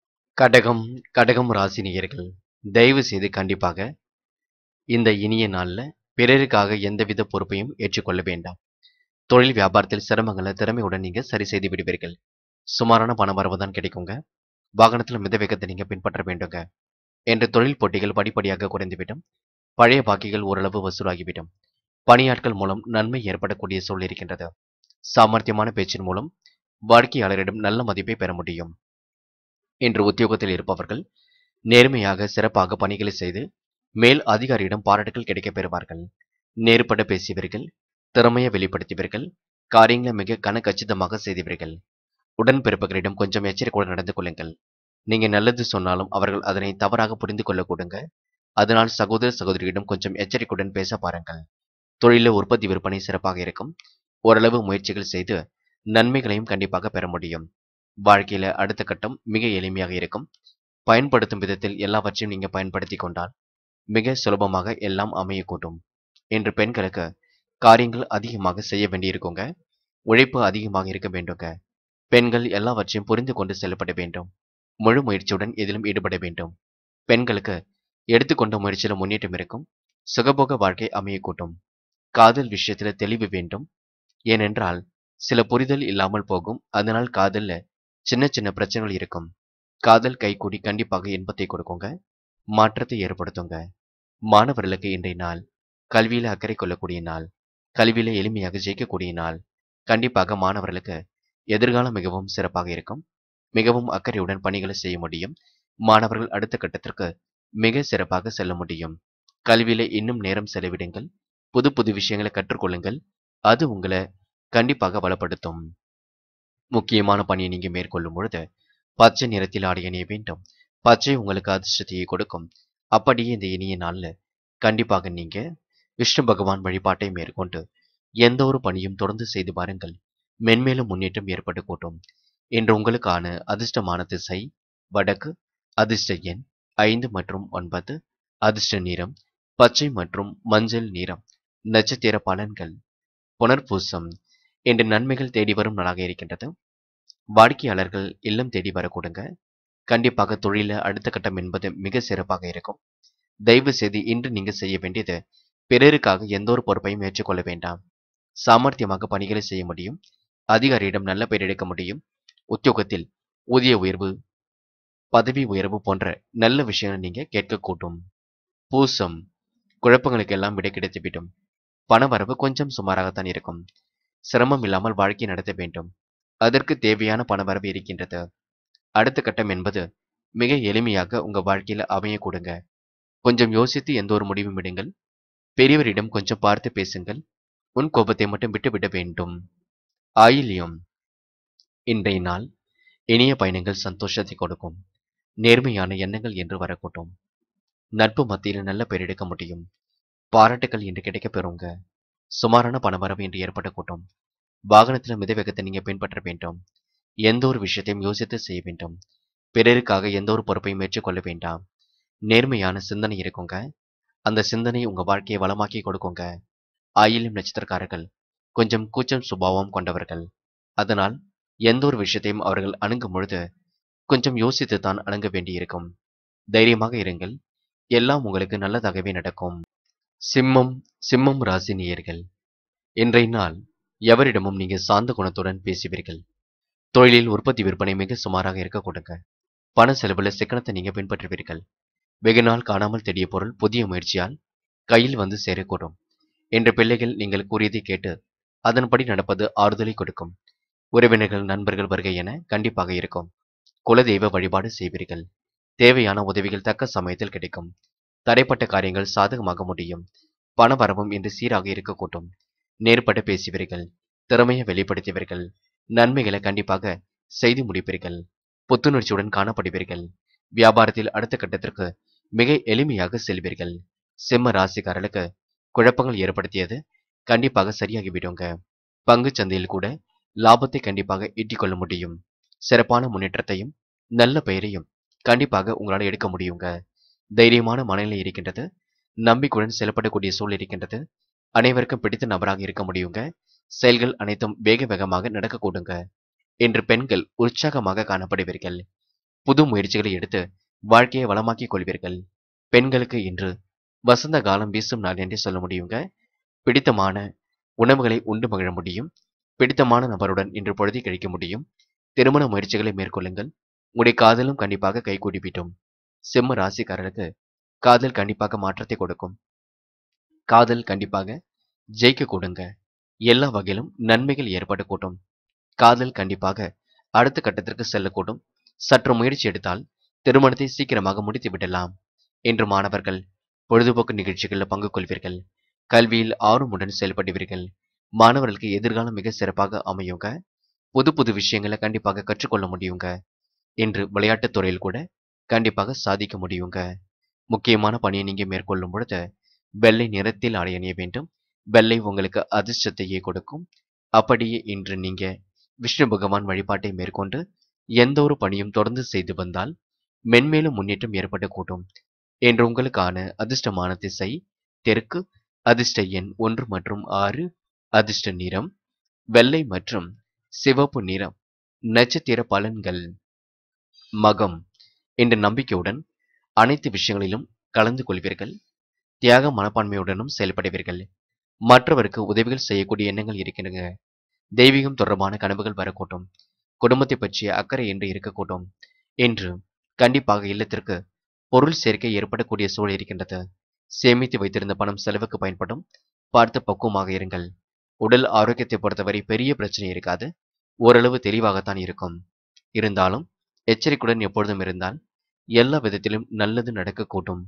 கடகம் கடகம் ராசி நேயர்கள் தயவு செய்து கண்டிப்பாக இந்த இனிய நாள்ல பிறருக்காக எந்தவித பொறுப்பையும் ஏற்றுக்கொள்ள வேண்டாம் தொழில் வியாபாரத்தில் சிரமங்களை திறமையுடன் நீங்க சரி செய்து விடுவீர்கள் சுமாரான பண வரவு தான் கிடைக்குங்க வாகனத்தில் மித வேகத்தை நீங்க பின்பற்ற வேண்டுங்க என்ற தொழில் போட்டிகள் படிப்படியாக குறைந்துவிடும் பழைய பாக்கிகள் ஓரளவு வசூலாகிவிடும் பணியாட்கள் மூலம் நன்மை ஏற்படக்கூடிய சூழல் இருக்கின்றது சாமர்த்தியமான பேச்சின் மூலம் வாடிக்கையாளரிடம் நல்ல மதிப்பை பெற முடியும் இன்று உத்தியோகத்தில் இருப்பவர்கள் நேர்மையாக சிறப்பாக பணிகளை செய்து மேல் அதிகாரியிடம் பாராட்டுகள் கிடைக்கப் பெறுவார்கள் நேர்பட பேசியவர்கள் திறமையை வெளிப்படுத்தியவர்கள் காரியங்களை மிக கனக்கச்சிதமாக செய்தவர்கள் உடன்பிறப்புகளிடம் கொஞ்சம் எச்சரிக்கையுடன் நடந்து கொள்ளுங்கள் நீங்க நல்லது சொன்னாலும் அவர்கள் அதனை தவறாக புரிந்து கொள்ள கூடுங்க அதனால் சகோதர சகோதரியிடம் கொஞ்சம் எச்சரிக்கையுடன் பேச பாருங்கள் தொழில உற்பத்தி விற்பனை சிறப்பாக இருக்கும் ஓரளவு முயற்சிகள் செய்து நன்மைகளையும் கண்டிப்பாக பெற முடியும் வாழ்க்கையில அடுத்த கட்டம் மிக எளிமையாக இருக்கும் பயன்படுத்தும் விதத்தில் எல்லாவற்றையும் நீங்க பயன்படுத்தி கொண்டால் மிக சுலபமாக எல்லாம் அமையக்கூடும் என்று பெண்களுக்கு காரியங்கள் அதிகமாக செய்ய வேண்டியிருக்குங்க உழைப்பு அதிகமாக இருக்க வேண்டுங்க பெண்கள் எல்லாவற்றையும் புரிந்து கொண்டு செல்லப்பட வேண்டும் முழு முயற்சியுடன் எதிலும் ஈடுபட வேண்டும் பெண்களுக்கு எடுத்துக்கொண்ட முயற்சியில முன்னேற்றம் இருக்கும் சுகபோக வாழ்க்கை அமையக்கூடும் காதல் விஷயத்துல தெளிவு வேண்டும் ஏனென்றால் சில புரிதல் இல்லாமல் போகும் அதனால் காதல்ல சின்ன சின்ன பிரச்சனைகள் இருக்கும் காதல் கைகூடி கண்டிப்பாக இன்பத்தை கொடுக்குங்க மாற்றத்தை ஏற்படுத்துங்க மாணவர்களுக்கு இன்றைய நாள் கல்வியில அக்கறை கொள்ளக்கூடிய நாள் கல்வியில எளிமையாக ஜெயிக்கக்கூடிய நாள் கண்டிப்பாக மாணவர்களுக்கு எதிர்காலம் மிகவும் சிறப்பாக இருக்கும் மிகவும் அக்கறையுடன் பணிகளை செய்ய முடியும் மாணவர்கள் அடுத்த கட்டத்திற்கு மிக சிறப்பாக செல்ல முடியும் கல்வியில இன்னும் நேரம் செலவிடுங்கள் புது புது விஷயங்களை கற்றுக்கொள்ளுங்கள் அது உங்களை கண்டிப்பாக பலப்படுத்தும் முக்கியமான பணியை நீங்க மேற்கொள்ளும் பொழுது பச்சை நிறத்தில் ஆடை அணிய வேண்டும் பச்சை உங்களுக்கு அதிர்ஷ்டத்தையே கொடுக்கும் அப்படியே இந்த இனிய நாள்ல கண்டிப்பாக நீங்க விஷ்ணு பகவான் வழிபாட்டை மேற்கொண்டு எந்த ஒரு பணியும் தொடர்ந்து செய்து பாருங்கள் மென்மேலும் முன்னேற்றம் ஏற்பட்டு கூட்டும் இன்று உங்களுக்கான அதிர்ஷ்டமான திசை வடக்கு அதிர்ஷ்ட எண் ஐந்து மற்றும் ஒன்பது அதிர்ஷ்ட நிறம் பச்சை மற்றும் மஞ்சள் நிறம் நட்சத்திர பலன்கள் புனர்பூசம் இன்று நன்மைகள் தேடி வரும் நாளாக இருக்கின்றது வாடிக்கையாளர்கள் இல்லம் தேடி வரக்கூடுங்க கண்டிப்பாக தொழில அடுத்த கட்டம் என்பது மிக சிறப்பாக இருக்கும் தயவு செய்து இன்று நீங்க செய்ய வேண்டியது பிறருக்காக எந்த ஒரு பொறுப்பையும் ஏற்றுக்கொள்ள வேண்டாம் சாமர்த்தியமாக பணிகளை செய்ய முடியும் அதிகாரியிடம் நல்ல பெயர் எடுக்க முடியும் உத்தியோகத்தில் ஊதிய உயர்வு பதவி உயர்வு போன்ற நல்ல விஷயங்களை நீங்க கேட்கக்கூடும் பூசம் குழப்பங்களுக்கு எல்லாம் விடை கிடைத்துவிடும் பணவரவு கொஞ்சம் சுமாராகத்தான் இருக்கும் சிரமம் இல்லாமல் வாழ்க்கை நடத்த வேண்டும் அதற்கு தேவையான பணவரவு இருக்கின்றது அடுத்த கட்டம் என்பது மிக எளிமையாக உங்க வாழ்க்கையில அமைய கொடுங்க கொஞ்சம் யோசித்து எந்த ஒரு முடிவும் விடுங்கள் பெரியவரிடம் கொஞ்சம் பார்த்து பேசுங்கள் உன் கோபத்தை மட்டும் விட்டுவிட வேண்டும் ஆயில்யம் இன்றைய நாள் இனிய பயணங்கள் சந்தோஷத்தை கொடுக்கும் நேர்மையான எண்ணங்கள் என்று வரக்கூடும் நட்பு மத்தியில் நல்ல பெயர் எடுக்க முடியும் பாராட்டுகள் இன்று கிடைக்கப் பெறுங்க சுமாரான பணவரவு இன்று ஏற்பட கூட்டும் வாகனத்தில் மித வேகத்தை நீங்க பின்பற்ற வேண்டும் எந்த ஒரு விஷயத்தையும் யோசித்து செய்ய வேண்டும் பிறருக்காக எந்த ஒரு பொறுப்பையும் ஏற்றுக்கொள்ள வேண்டாம் நேர்மையான சிந்தனை இருக்குங்க அந்த சிந்தனை உங்க வாழ்க்கையை வளமாக்கி கொடுக்குங்க ஆயிலும் நட்சத்திரக்காரர்கள் கொஞ்சம் கூச்சம் சுபாவம் கொண்டவர்கள் அதனால் எந்த ஒரு விஷயத்தையும் அவர்கள் அணுகும் பொழுது கொஞ்சம் யோசித்து தான் அணுக வேண்டியிருக்கும் தைரியமாக இருங்கள் எல்லாம் உங்களுக்கு நல்லதாகவே நடக்கும் சிம்மம் சிம்மம் ராசி நேயர்கள் இன்றைய நாள் எவரிடமும் நீங்க சார்ந்த குணத்துடன் பேசுவீர்கள் தொழிலில் உற்பத்தி விற்பனை மிக சுமாராக இருக்க கொடுங்க பண செலவுல சிக்கனத்தை நீங்க பின்பற்றுவீர்கள் வெகு நாள் காணாமல் தேடிய பொருள் புதிய முயற்சியால் கையில் வந்து சேரக்கூடும் என்ற பிள்ளைகள் நீங்கள் கூறியதை கேட்டு அதன்படி நடப்பது ஆறுதலை கொடுக்கும் உறவினர்கள் நண்பர்கள் வருகை என கண்டிப்பாக இருக்கும் குலதெய்வ வழிபாடு செய்வீர்கள் தேவையான உதவிகள் தக்க சமயத்தில் கிடைக்கும் தடைப்பட்ட காரியங்கள் சாதகமாக முடியும் பணவரவும் இன்று சீராக இருக்கக்கூடும் நேர்பட்டு பேசுவீர்கள் திறமையை வெளிப்படுத்துவீர்கள் நன்மைகளை கண்டிப்பாக செய்து முடிப்பீர்கள் புத்துணர்ச்சியுடன் காணப்படுவீர்கள் வியாபாரத்தில் அடுத்த கட்டத்திற்கு மிக எளிமையாக செல்வீர்கள் சிம்ம ராசிக்காரர்களுக்கு குழப்பங்கள் ஏற்படுத்தியது கண்டிப்பாக சரியாகிவிடுங்க பங்குச் சந்தையில் கூட லாபத்தை கண்டிப்பாக ஈட்டிக்கொள்ள முடியும் சிறப்பான முன்னேற்றத்தையும் நல்ல பெயரையும் கண்டிப்பாக உங்களால் எடுக்க முடியுங்க தைரியமான மனநிலை இருக்கின்றது நம்பிக்கையுடன் செயல்படக்கூடிய சூழல் இருக்கின்றது அனைவருக்கும் பிடித்த நபராக இருக்க முடியுங்க செயல்கள் அனைத்தும் வேக வேகமாக நடக்க கூடுங்க என்று பெண்கள் உற்சாகமாக காணப்படுவீர்கள் புது முயற்சிகளை எடுத்து வாழ்க்கையை வளமாக்கிக் கொள்வீர்கள் பெண்களுக்கு இன்று வசந்த காலம் வீசும் நாள் என்றே சொல்ல முடியுங்க பிடித்தமான உணவுகளை உண்டு மகிழ முடியும் பிடித்தமான நபருடன் இன்று பொழுதை கழிக்க முடியும் திருமண முயற்சிகளை மேற்கொள்ளுங்கள் உங்களுடைய காதலும் கண்டிப்பாக கைகூடிவிட்டும் சிம்ம ராசிக்காரர்களுக்கு காதல் கண்டிப்பாக மாற்றத்தை கொடுக்கும் காதல் கண்டிப்பாக ஜெயிக்க கொடுங்க எல்லா வகையிலும் நன்மைகள் ஏற்பட கூட்டும் காதல் கண்டிப்பாக அடுத்த கட்டத்திற்கு செல்லக்கூடும் சற்று முயற்சி எடுத்தால் திருமணத்தை சீக்கிரமாக முடித்து விடலாம் என்று மாணவர்கள் பொழுதுபோக்கு நிகழ்ச்சிகளில் பங்கு கொள்வீர்கள் கல்வியில் ஆர்வமுடன் செயல்படுவீர்கள் மாணவர்களுக்கு எதிர்காலம் மிக சிறப்பாக அமையுங்க புது புது விஷயங்களை கண்டிப்பாக கற்றுக்கொள்ள முடியுங்க என்று விளையாட்டுத் துறையில் கூட கண்டிப்பாக சாதிக்க முடியுங்க முக்கியமான பணியை நீங்க மேற்கொள்ளும் பொழுது வெள்ளை நிறத்தில் ஆடை அணிய வேண்டும் வெள்ளை உங்களுக்கு அதிர்ஷ்டத்தையே கொடுக்கும் அப்படியே இன்று நீங்க விஷ்ணு பகவான் வழிபாட்டை மேற்கொண்டு எந்த ஒரு பணியும் தொடர்ந்து செய்து வந்தால் மென்மேலும் முன்னேற்றம் ஏற்பட கூட்டும் என்று உங்களுக்கான அதிர்ஷ்டமான திசை தெற்கு அதிர்ஷ்ட எண் ஒன்று மற்றும் ஆறு அதிர்ஷ்ட நிறம் வெள்ளை மற்றும் சிவப்பு நிறம் நட்சத்திர பலன்கள் மகம் என்ற நம்பிக்கையுடன் அனைத்து விஷயங்களிலும் கலந்து கொள்வீர்கள் தியாக மனப்பான்மையுடனும் செயல்படுவீர்கள் மற்றவருக்கு உதவிகள் செய்யக்கூடிய எண்ணங்கள் இருக்கின்றன தெய்வீகம் தொடர்பான கனவுகள் வரக்கூடும் குடும்பத்தை பற்றிய அக்கறை என்று இருக்கக்கூடும் என்று கண்டிப்பாக இல்லத்திற்கு பொருள் சேர்க்கை ஏற்படக்கூடிய சூழல் இருக்கின்றது சேமித்து வைத்திருந்த பணம் செலவுக்கு பயன்படும் பார்த்து பக்குவமாக இருங்கள் உடல் ஆரோக்கியத்தை பொறுத்தவரை பெரிய பிரச்சனை இருக்காது ஓரளவு தெளிவாகத்தான் இருக்கும் இருந்தாலும் எச்சரிக்கையுடன் எப்பொழுதும் இருந்தால் எல்லா விதத்திலும் நல்லது நடக்கக்கூடும்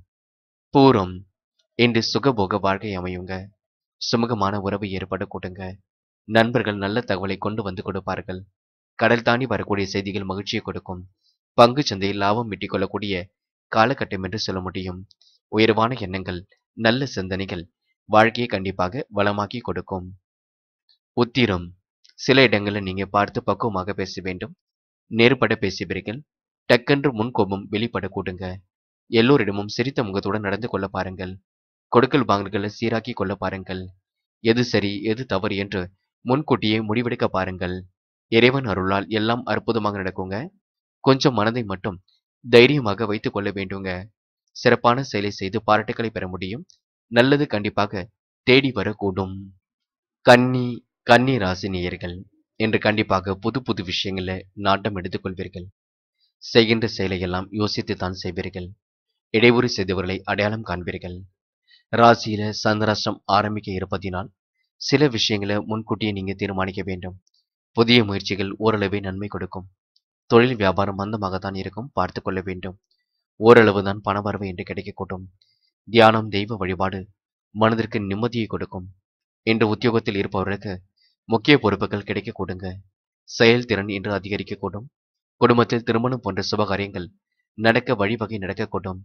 பூரம் இன்று சுகபோக வாழ்க்கை அமையுங்க சுமூகமான உறவு ஏற்பட கூட்டுங்க நண்பர்கள் நல்ல தகவலை கொண்டு வந்து கொடுப்பார்கள் கடல் தாண்டி வரக்கூடிய செய்திகள் மகிழ்ச்சியை கொடுக்கும் பங்கு சந்தையில் லாபம் ஈட்டிக் கொள்ளக்கூடிய காலகட்டம் என்று சொல்ல முடியும் உயர்வான எண்ணங்கள் நல்ல சிந்தனைகள் வாழ்க்கையை கண்டிப்பாக வளமாக்கி கொடுக்கும் உத்திரம் சில இடங்களில் நீங்க பார்த்து பக்குவமாக பேச வேண்டும் நேர்பட பேசுவீர்கள் டக்கென்று முன்கோபம் வெளிப்பட கூடுங்க எல்லோரிடமும் சிரித்த முகத்துடன் நடந்து கொள்ள பாருங்கள் கொடுக்கல் வாங்கல்களை சீராக்கி கொள்ள பாருங்கள் எது சரி எது தவறு என்று முன்கூட்டியே முடிவெடுக்க பாருங்கள் இறைவன் அருளால் எல்லாம் அற்புதமாக நடக்குங்க கொஞ்சம் மனதை மட்டும் தைரியமாக வைத்துக் கொள்ள வேண்டுங்க சிறப்பான செயலை செய்து பாராட்டுகளை பெற முடியும் நல்லது கண்டிப்பாக தேடி வரக்கூடும் கன்னி கன்னி ராசி நேயர்கள் என்று கண்டிப்பாக புது புது விஷயங்களை நாட்டம் எடுத்துக்கொள்வீர்கள் செய்கின்ற செயலை எல்லாம் யோசித்து தான் செய்வீர்கள் இடையூறு செய்தவர்களை அடையாளம் காண்பீர்கள் ராசியில சந்திராஷ்டிரம் ஆரம்பிக்க இருப்பதினால் சில விஷயங்களை முன்கூட்டியே நீங்க தீர்மானிக்க வேண்டும் புதிய முயற்சிகள் ஓரளவே நன்மை கொடுக்கும் தொழில் வியாபாரம் மந்தமாகத்தான் இருக்கும் பார்த்து கொள்ள வேண்டும் ஓரளவு தான் பணவரவு என்று கிடைக்கக்கூடும் தியானம் தெய்வ வழிபாடு மனதிற்கு நிம்மதியை கொடுக்கும் இன்று உத்தியோகத்தில் இருப்பவர்களுக்கு முக்கிய பொறுப்புகள் கிடைக்க கூடுங்க செயல்திறன் இன்று அதிகரிக்கக்கூடும் குடும்பத்தில் திருமணம் போன்ற சுபகாரியங்கள் நடக்க வழிவகை நடக்கக்கூடும்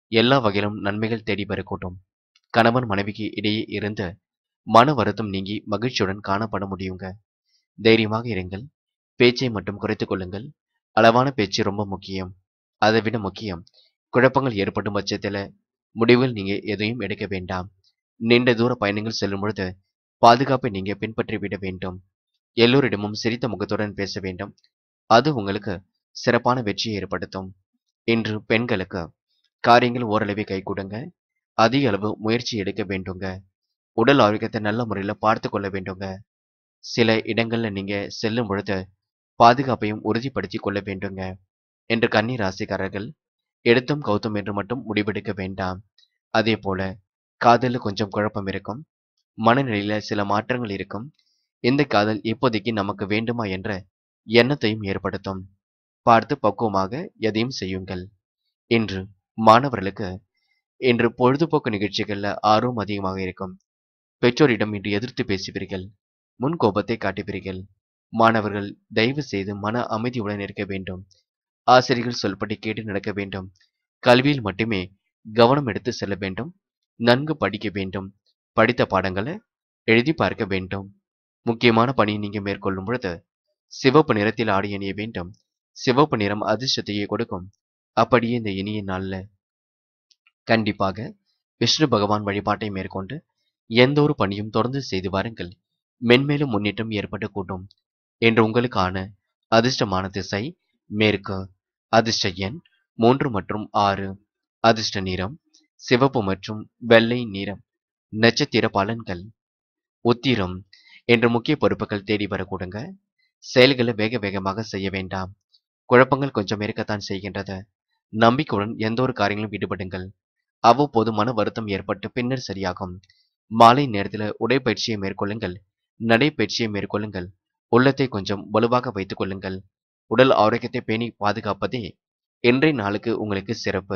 எல்லா வகையிலும் நன்மைகள் தேடி வரக்கூடும் கணவன் மனைவிக்கு இடையே இருந்த மன வருத்தம் நீங்கி மகிழ்ச்சியுடன் காணப்பட முடியுங்க தைரியமாக இருங்கள் பேச்சை மட்டும் குறைத்துக் கொள்ளுங்கள் அளவான பேச்சு ரொம்ப முக்கியம் அதை விட முக்கியம் குழப்பங்கள் ஏற்படும் பட்சத்தில் முடிவில் நீங்க எதையும் எடுக்க வேண்டாம் நீண்ட தூர பயணங்கள் செல்லும் பொழுது பாதுகாப்பை நீங்க பின்பற்றி விட வேண்டும் எல்லோரிடமும் சிரித்த முகத்துடன் பேச வேண்டும் அது உங்களுக்கு சிறப்பான வெற்றியை ஏற்படுத்தும் இன்று பெண்களுக்கு காரியங்கள் ஓரளவே கைகூடுங்க அதிக அளவு முயற்சி எடுக்க வேண்டுங்க உடல் ஆரோக்கியத்தை நல்ல முறையில் பார்த்து கொள்ள வேண்டுங்க சில இடங்கள்ல நீங்க செல்லும் பொழுது பாதுகாப்பையும் உறுதிப்படுத்தி கொள்ள வேண்டுங்க என்று கன்னி ராசிக்காரர்கள் எடுத்தும் கௌத்தம் என்று மட்டும் முடிவெடுக்க வேண்டாம் அதே போல காதலில் கொஞ்சம் குழப்பம் இருக்கும் மனநிலையில சில மாற்றங்கள் இருக்கும் இந்த காதல் இப்போதைக்கு நமக்கு வேண்டுமா என்ற எண்ணத்தையும் ஏற்படுத்தும் பார்த்து பக்குவமாக எதையும் செய்யுங்கள் இன்று மாணவர்களுக்கு இன்று பொழுதுபோக்கு நிகழ்ச்சிகள்ல ஆர்வம் அதிகமாக இருக்கும் பெற்றோரிடம் இன்று எதிர்த்து பேசுவீர்கள் முன் கோபத்தை காட்டுவீர்கள் மாணவர்கள் தயவு செய்து மன அமைதியுடன் இருக்க வேண்டும் ஆசிரியர்கள் சொல்படி கேட்டு நடக்க வேண்டும் கல்வியில் மட்டுமே கவனம் எடுத்து செல்ல வேண்டும் நன்கு படிக்க வேண்டும் படித்த பாடங்களை எழுதி பார்க்க வேண்டும் முக்கியமான பணியை நீங்க மேற்கொள்ளும் பொழுது சிவப்பு நிறத்தில் ஆடை அணிய வேண்டும் சிவப்பு நிறம் அதிர்ஷ்டத்தையே கொடுக்கும் அப்படியே இந்த இனிய நாள்ல கண்டிப்பாக விஷ்ணு பகவான் வழிபாட்டை மேற்கொண்டு எந்த ஒரு பணியும் தொடர்ந்து செய்து வாருங்கள் மென்மேலும் முன்னேற்றம் ஏற்படக்கூடும் என்று உங்களுக்கான அதிர்ஷ்டமான திசை மேற்கு அதிர்ஷ்ட எண் மூன்று மற்றும் ஆறு அதிர்ஷ்ட நிறம் சிவப்பு மற்றும் வெள்ளை நிறம் நட்சத்திர பலன்கள் உத்திரம் என்ற முக்கிய பொறுப்புகள் தேடி வரக்கூடுங்க செயல்களை வேக வேகமாக செய்ய வேண்டாம் குழப்பங்கள் கொஞ்சம் இருக்கத்தான் செய்கின்றது நம்பிக்கையுடன் எந்த ஒரு காரியங்களும் ஈடுபடுங்கள் அவ்வப்போது மன வருத்தம் ஏற்பட்டு பின்னர் சரியாகும் மாலை நேரத்தில் உடைப்பயிற்சியை மேற்கொள்ளுங்கள் நடைப்பயிற்சியை மேற்கொள்ளுங்கள் உள்ளத்தை கொஞ்சம் வலுவாக வைத்துக் கொள்ளுங்கள் உடல் ஆரோக்கியத்தை பேணி பாதுகாப்பதே இன்றைய நாளுக்கு உங்களுக்கு சிறப்பு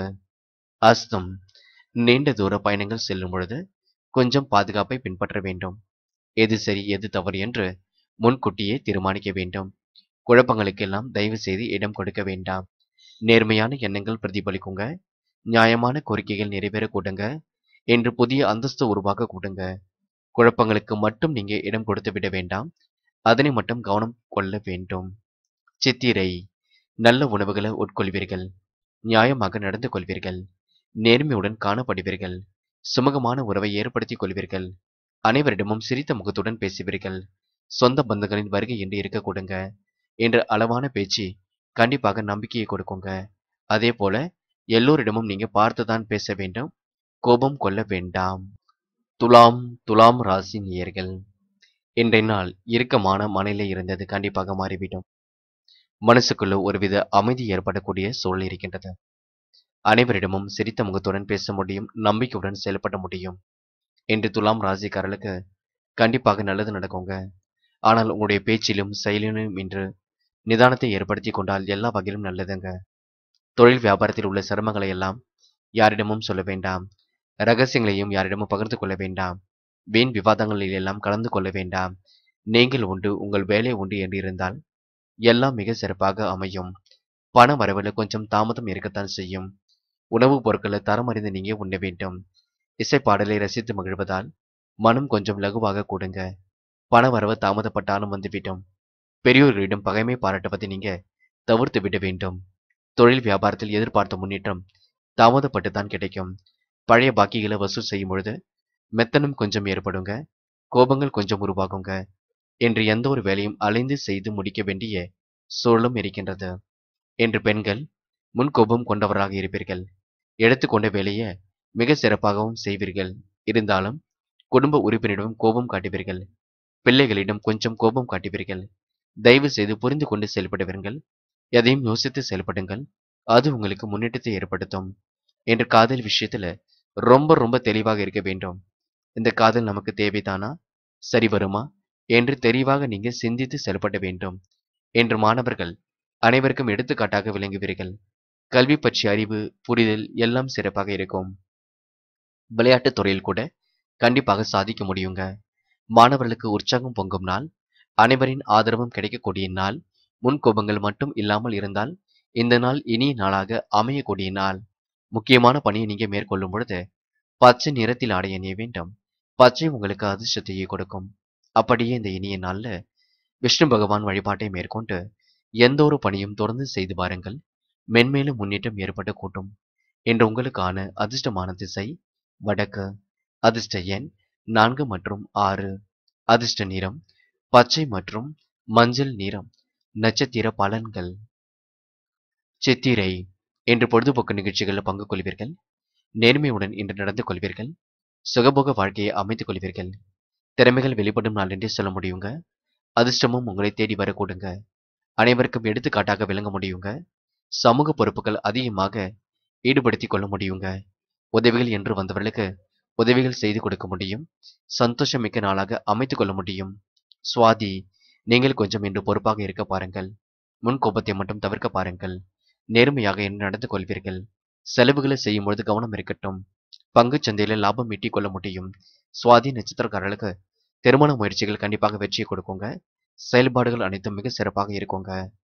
அஸ்தம் நீண்ட தூர பயணங்கள் செல்லும் பொழுது கொஞ்சம் பாதுகாப்பை பின்பற்ற வேண்டும் எது சரி எது தவறு என்று முன்கூட்டியே தீர்மானிக்க வேண்டும் குழப்பங்களுக்கெல்லாம் தயவு செய்து இடம் கொடுக்க வேண்டாம் நேர்மையான எண்ணங்கள் பிரதிபலிக்குங்க நியாயமான கோரிக்கைகள் நிறைவேற கூடுங்க என்று புதிய அந்தஸ்து உருவாக்க கூடுங்க குழப்பங்களுக்கு மட்டும் நீங்க இடம் கொடுத்து விட வேண்டாம் அதனை மட்டும் கவனம் கொள்ள வேண்டும் சித்திரை நல்ல உணவுகளை உட்கொள்வீர்கள் நியாயமாக நடந்து கொள்வீர்கள் நேர்மையுடன் காணப்படுவீர்கள் சுமூகமான உறவை ஏற்படுத்திக் கொள்வீர்கள் அனைவரிடமும் சிரித்த முகத்துடன் பேசுவீர்கள் சொந்த பந்தங்களின் வருகை என்று இருக்க கொடுங்க என்ற அளவான பேச்சு கண்டிப்பாக நம்பிக்கையை கொடுக்குங்க அதே போல எல்லோரிடமும் நீங்க பார்த்துதான் பேச வேண்டும் கோபம் கொள்ள வேண்டாம் துலாம் துலாம் ராசி நேயர்கள் இன்றைய நாள் இறுக்கமான மனநிலை இருந்தது கண்டிப்பாக மாறிவிடும் மனசுக்குள்ள ஒருவித அமைதி ஏற்படக்கூடிய சூழல் இருக்கின்றது அனைவரிடமும் சிரித்த முகத்துடன் பேச முடியும் நம்பிக்கையுடன் செயல்பட முடியும் என்று துலாம் ராசிக்காரர்களுக்கு கண்டிப்பாக நல்லது நடக்குங்க ஆனால் உங்களுடைய பேச்சிலும் செயலிலும் இன்று நிதானத்தை ஏற்படுத்தி கொண்டால் எல்லா வகையிலும் நல்லதுங்க தொழில் வியாபாரத்தில் உள்ள சிரமங்களை எல்லாம் யாரிடமும் சொல்ல வேண்டாம் ரகசியங்களையும் யாரிடமும் பகிர்ந்து கொள்ள வேண்டாம் வீண் விவாதங்களில் எல்லாம் கலந்து கொள்ள வேண்டாம் நீங்கள் உண்டு உங்கள் வேலை உண்டு என்று இருந்தால் எல்லாம் மிக சிறப்பாக அமையும் பண வரவில் கொஞ்சம் தாமதம் இருக்கத்தான் செய்யும் உணவுப் பொருட்களை தரம் அறிந்து நீங்க உண்ண வேண்டும் இசைப்பாடலை ரசித்து மகிழ்வதால் மனம் கொஞ்சம் லகுவாக கூடுங்க பண வரவு தாமதப்பட்டாலும் வந்துவிடும் பெரியோர்களிடம் பகைமை பாராட்டுவதை நீங்க தவிர்த்து விட வேண்டும் தொழில் வியாபாரத்தில் எதிர்பார்த்த முன்னேற்றம் தாமதப்பட்டு தான் கிடைக்கும் பழைய பாக்கிகளை வசூல் செய்யும் பொழுது மெத்தனம் கொஞ்சம் ஏற்படுங்க கோபங்கள் கொஞ்சம் உருவாகுங்க என்று எந்த ஒரு வேலையும் அலைந்து செய்து முடிக்க வேண்டிய சூழலும் இருக்கின்றது என்று பெண்கள் முன்கோபம் கொண்டவராக இருப்பீர்கள் எடுத்துக்கொண்ட வேலையை மிக சிறப்பாகவும் செய்வீர்கள் இருந்தாலும் குடும்ப உறுப்பினரிடம் கோபம் காட்டுவீர்கள் பிள்ளைகளிடம் கொஞ்சம் கோபம் காட்டுவீர்கள் தயவு செய்து புரிந்து கொண்டு செயல்படுவீர்கள் எதையும் யோசித்து செயல்படுங்கள் அது உங்களுக்கு முன்னேற்றத்தை ஏற்படுத்தும் என்று காதல் விஷயத்துல ரொம்ப ரொம்ப தெளிவாக இருக்க வேண்டும் இந்த காதல் நமக்கு தேவைதானா சரி வருமா என்று தெளிவாக நீங்க சிந்தித்து செயல்பட வேண்டும் என்று மாணவர்கள் அனைவருக்கும் எடுத்துக்காட்டாக விளங்குவீர்கள் கல்வி பற்றிய அறிவு புரிதல் எல்லாம் சிறப்பாக இருக்கும் விளையாட்டுத் துறையில் கூட கண்டிப்பாக சாதிக்க முடியுங்க மாணவர்களுக்கு உற்சாகம் பொங்கும் நாள் அனைவரின் ஆதரவும் கிடைக்கக்கூடிய நாள் முன்கோபங்கள் மட்டும் இல்லாமல் இருந்தால் இந்த நாள் இனிய நாளாக அமையக்கூடிய நாள் முக்கியமான பணியை நீங்க மேற்கொள்ளும் பொழுது பச்சை நிறத்தில் ஆடை அணிய வேண்டும் பச்சை உங்களுக்கு அதிர்ஷ்டத்தையே கொடுக்கும் அப்படியே இந்த இனிய நாள்ல விஷ்ணு பகவான் வழிபாட்டை மேற்கொண்டு எந்த ஒரு பணியும் தொடர்ந்து செய்து பாருங்கள் மென்மேலும் முன்னேற்றம் ஏற்பட்டு கூட்டும் என்று உங்களுக்கான அதிர்ஷ்டமான திசை வடக்கு அதிர்ஷ்ட எண் நான்கு மற்றும் ஆறு அதிர்ஷ்ட நிறம் பச்சை மற்றும் மஞ்சள் நிறம் நட்சத்திர பலன்கள் சித்திரை என்று பொழுதுபோக்கு நிகழ்ச்சிகளில் பங்கு கொள்வீர்கள் நேர்மையுடன் இன்று நடந்து கொள்வீர்கள் சுகபோக வாழ்க்கையை அமைத்துக் கொள்வீர்கள் திறமைகள் வெளிப்படும் நாள் என்றே சொல்ல முடியுங்க அதிர்ஷ்டமும் உங்களை தேடி வரக்கூடுங்க அனைவருக்கும் எடுத்துக்காட்டாக விளங்க முடியுங்க சமூக பொறுப்புகள் அதிகமாக ஈடுபடுத்திக் கொள்ள முடியுங்க உதவிகள் என்று வந்தவர்களுக்கு உதவிகள் செய்து கொடுக்க முடியும் சந்தோஷமிக்க நாளாக அமைத்துக் கொள்ள முடியும் சுவாதி நீங்கள் கொஞ்சம் இன்று பொறுப்பாக இருக்க பாருங்கள் முன் கோபத்தை மட்டும் தவிர்க்க பாருங்கள் நேர்மையாக என்று நடந்து கொள்வீர்கள் செலவுகளை செய்யும் பொழுது கவனம் இருக்கட்டும் பங்குச் சந்தையில லாபம் ஈட்டிக் கொள்ள முடியும் சுவாதி நட்சத்திரக்காரர்களுக்கு திருமண முயற்சிகள் கண்டிப்பாக வெற்றியை கொடுக்குங்க செயல்பாடுகள் அனைத்தும் மிக சிறப்பாக இருக்குங்க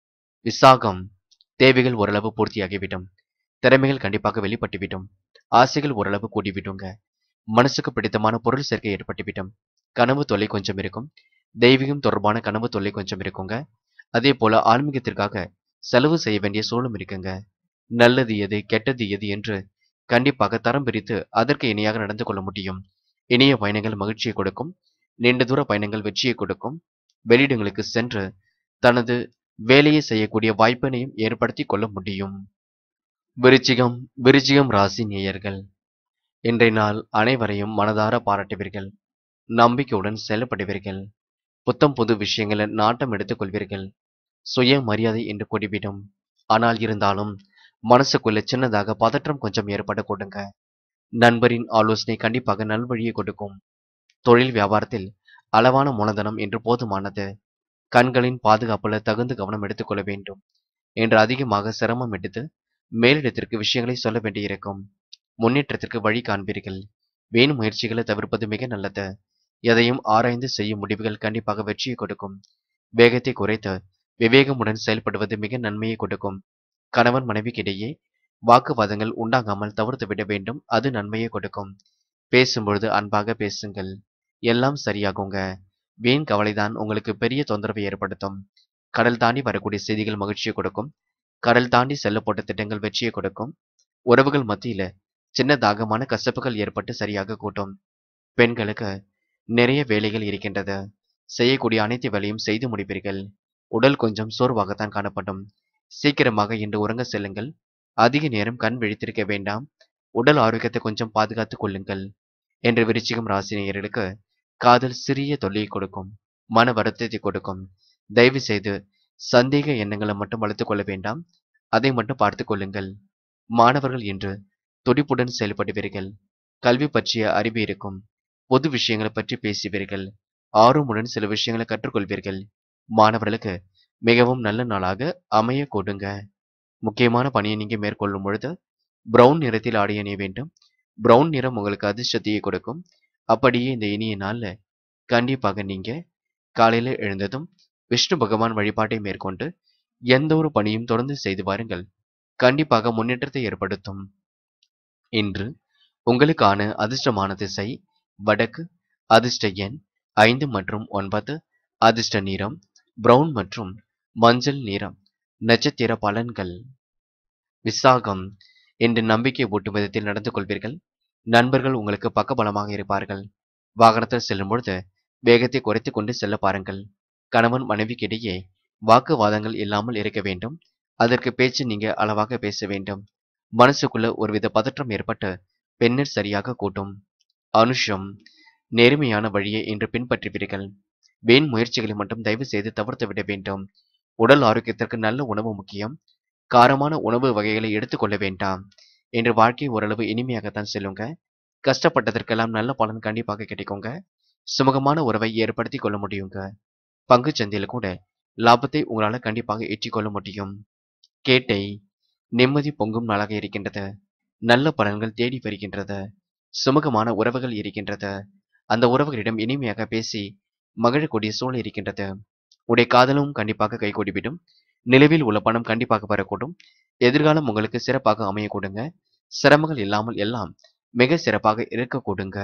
விசாகம் தேவைகள் ஓரளவு பூர்த்தியாகிவிடும் திறமைகள் கண்டிப்பாக வெளிப்பட்டுவிடும் ஆசைகள் ஓரளவு கூடிவிடுங்க மனசுக்கு பிடித்தமான பொருள் சேர்க்கை ஏற்பட்டுவிடும் கனவு தொல்லை கொஞ்சம் இருக்கும் தெய்வீகம் தொடர்பான கனவு தொல்லை கொஞ்சம் இருக்குங்க அதே போல ஆன்மீகத்திற்காக செலவு செய்ய வேண்டிய சூழலும் இருக்குங்க நல்லது எது கெட்டது எது என்று கண்டிப்பாக தரம் பிரித்து அதற்கு இணையாக நடந்து கொள்ள முடியும் இனிய பயணங்கள் மகிழ்ச்சியை கொடுக்கும் நீண்ட தூர பயணங்கள் வெற்றியை கொடுக்கும் வெளியிடங்களுக்கு சென்று தனது வேலையை செய்யக்கூடிய வாய்ப்பினையும் ஏற்படுத்தி கொள்ள முடியும் விருச்சிகம் விருச்சிகம் ராசி நேயர்கள் இன்றைய நாள் அனைவரையும் மனதார பாராட்டுவீர்கள் நம்பிக்கையுடன் செயல்படுவீர்கள் புத்தம் புது விஷயங்களை நாட்டம் எடுத்துக் கொள்வீர்கள் சுய மரியாதை என்று கூடிவிடும் ஆனால் இருந்தாலும் மனசுக்குள்ள சின்னதாக பதற்றம் கொஞ்சம் ஏற்பட கொடுங்க நண்பரின் ஆலோசனை கண்டிப்பாக நல்வழியை கொடுக்கும் தொழில் வியாபாரத்தில் அளவான மூலதனம் என்று போதுமானது கண்களின் பாதுகாப்புல தகுந்த கவனம் எடுத்துக்கொள்ள வேண்டும் என்று அதிகமாக சிரமம் எடுத்து மேலிடத்திற்கு விஷயங்களை சொல்ல வேண்டியிருக்கும் முன்னேற்றத்திற்கு வழி காண்பீர்கள் வீண் முயற்சிகளை தவிர்ப்பது மிக நல்லது எதையும் ஆராய்ந்து செய்யும் முடிவுகள் கண்டிப்பாக வெற்றியை கொடுக்கும் வேகத்தை குறைத்து விவேகமுடன் செயல்படுவது மிக நன்மையை கொடுக்கும் கணவன் மனைவிக்கிடையே வாக்குவாதங்கள் உண்டாகாமல் தவிர்த்து விட வேண்டும் அது நன்மையை கொடுக்கும் பேசும்பொழுது அன்பாக பேசுங்கள் எல்லாம் சரியாகுங்க வீண் கவலைதான் உங்களுக்கு பெரிய தொந்தரவை ஏற்படுத்தும் கடல் தாண்டி வரக்கூடிய செய்திகள் மகிழ்ச்சியை கொடுக்கும் கடல் தாண்டி செல்ல போட்ட திட்டங்கள் வெற்றியை கொடுக்கும் உறவுகள் மத்தியில சின்ன தாகமான கசப்புகள் ஏற்பட்டு சரியாக கூட்டும் பெண்களுக்கு நிறைய வேலைகள் இருக்கின்றது செய்யக்கூடிய அனைத்து வேலையும் செய்து முடிப்பீர்கள் உடல் கொஞ்சம் சோர்வாகத்தான் காணப்படும் சீக்கிரமாக இன்று உறங்க செல்லுங்கள் அதிக நேரம் கண் விழித்திருக்க வேண்டாம் உடல் ஆரோக்கியத்தை கொஞ்சம் பாதுகாத்துக் கொள்ளுங்கள் என்று விருச்சிகம் ராசினியர்களுக்கு காதல் சிறிய தொல்லையை கொடுக்கும் மன வருத்தத்தை கொடுக்கும் தயவு செய்து சந்தேக எண்ணங்களை மட்டும் வளர்த்துக் கொள்ள வேண்டாம் அதை மட்டும் பார்த்துக் கொள்ளுங்கள் மாணவர்கள் இன்று துடிப்புடன் செயல்படுவீர்கள் கல்வி பற்றிய அறிவு இருக்கும் பொது விஷயங்களை பற்றி பேசுவீர்கள் ஆர்வமுடன் சில விஷயங்களை கற்றுக்கொள்வீர்கள் மாணவர்களுக்கு மிகவும் நல்ல நாளாக அமைய கொடுங்க முக்கியமான பணியை நீங்க மேற்கொள்ளும் பொழுது பிரவுன் நிறத்தில் ஆடை அணிய வேண்டும் பிரவுன் நிறம் உங்களுக்கு அதிர்ஷ்டத்தையே கொடுக்கும் அப்படியே இந்த இனிய நாள்ல கண்டிப்பாக நீங்க காலையில எழுந்ததும் விஷ்ணு பகவான் வழிபாட்டை மேற்கொண்டு எந்த ஒரு பணியும் தொடர்ந்து செய்து வாருங்கள் கண்டிப்பாக முன்னேற்றத்தை ஏற்படுத்தும் இன்று உங்களுக்கான அதிர்ஷ்டமான திசை வடக்கு அதிர்ஷ்ட எண் ஐந்து மற்றும் ஒன்பது அதிர்ஷ்ட நிறம் பிரவுன் மற்றும் மஞ்சள் நிறம் நட்சத்திர பலன்கள் விசாகம் என்று நம்பிக்கை ஊட்டும் விதத்தில் நடந்து கொள்வீர்கள் நண்பர்கள் உங்களுக்கு பக்கபலமாக இருப்பார்கள் வாகனத்தில் செல்லும் பொழுது வேகத்தை குறைத்துக் கொண்டு செல்ல பாருங்கள் கணவன் மனைவிக்கிடையே வாக்குவாதங்கள் இல்லாமல் இருக்க வேண்டும் அதற்கு பேச்சு நீங்க அளவாக பேச வேண்டும் மனசுக்குள்ள ஒருவித பதற்றம் ஏற்பட்டு பெண்ணர் சரியாக கூட்டும் அனுஷம் நேர்மையான வழியை இன்று பின்பற்றுவீர்கள் வீண் முயற்சிகளை மட்டும் தயவு செய்து தவிர்த்து விட வேண்டும் உடல் ஆரோக்கியத்திற்கு நல்ல உணவு முக்கியம் காரமான உணவு வகைகளை எடுத்துக்கொள்ள வேண்டாம் என்று வாழ்க்கை ஓரளவு இனிமையாகத்தான் செல்லுங்க கஷ்டப்பட்டதற்கெல்லாம் நல்ல பலன் கண்டிப்பாக கிடைக்குங்க சுமூகமான உறவை ஏற்படுத்தி கொள்ள முடியுங்க பங்கு சந்தையில கூட லாபத்தை உங்களால கண்டிப்பாக ஏற்றிக்கொள்ள முடியும் கேட்டை நிம்மதி பொங்கும் நாளாக இருக்கின்றது நல்ல பலன்கள் தேடி வருகின்றது சுமூகமான உறவுகள் இருக்கின்றது அந்த உறவுகளிடம் இனிமையாக பேசி மகிழக்கூடிய சூழல் இருக்கின்றது உடைய காதலும் கண்டிப்பாக கைகூடிவிடும் நிலவில் உள்ள பணம் கண்டிப்பாக வரக்கூடும் எதிர்காலம் உங்களுக்கு சிறப்பாக அமைய கொடுங்க சிரமங்கள் இல்லாமல் எல்லாம் மிக சிறப்பாக இருக்க கொடுங்க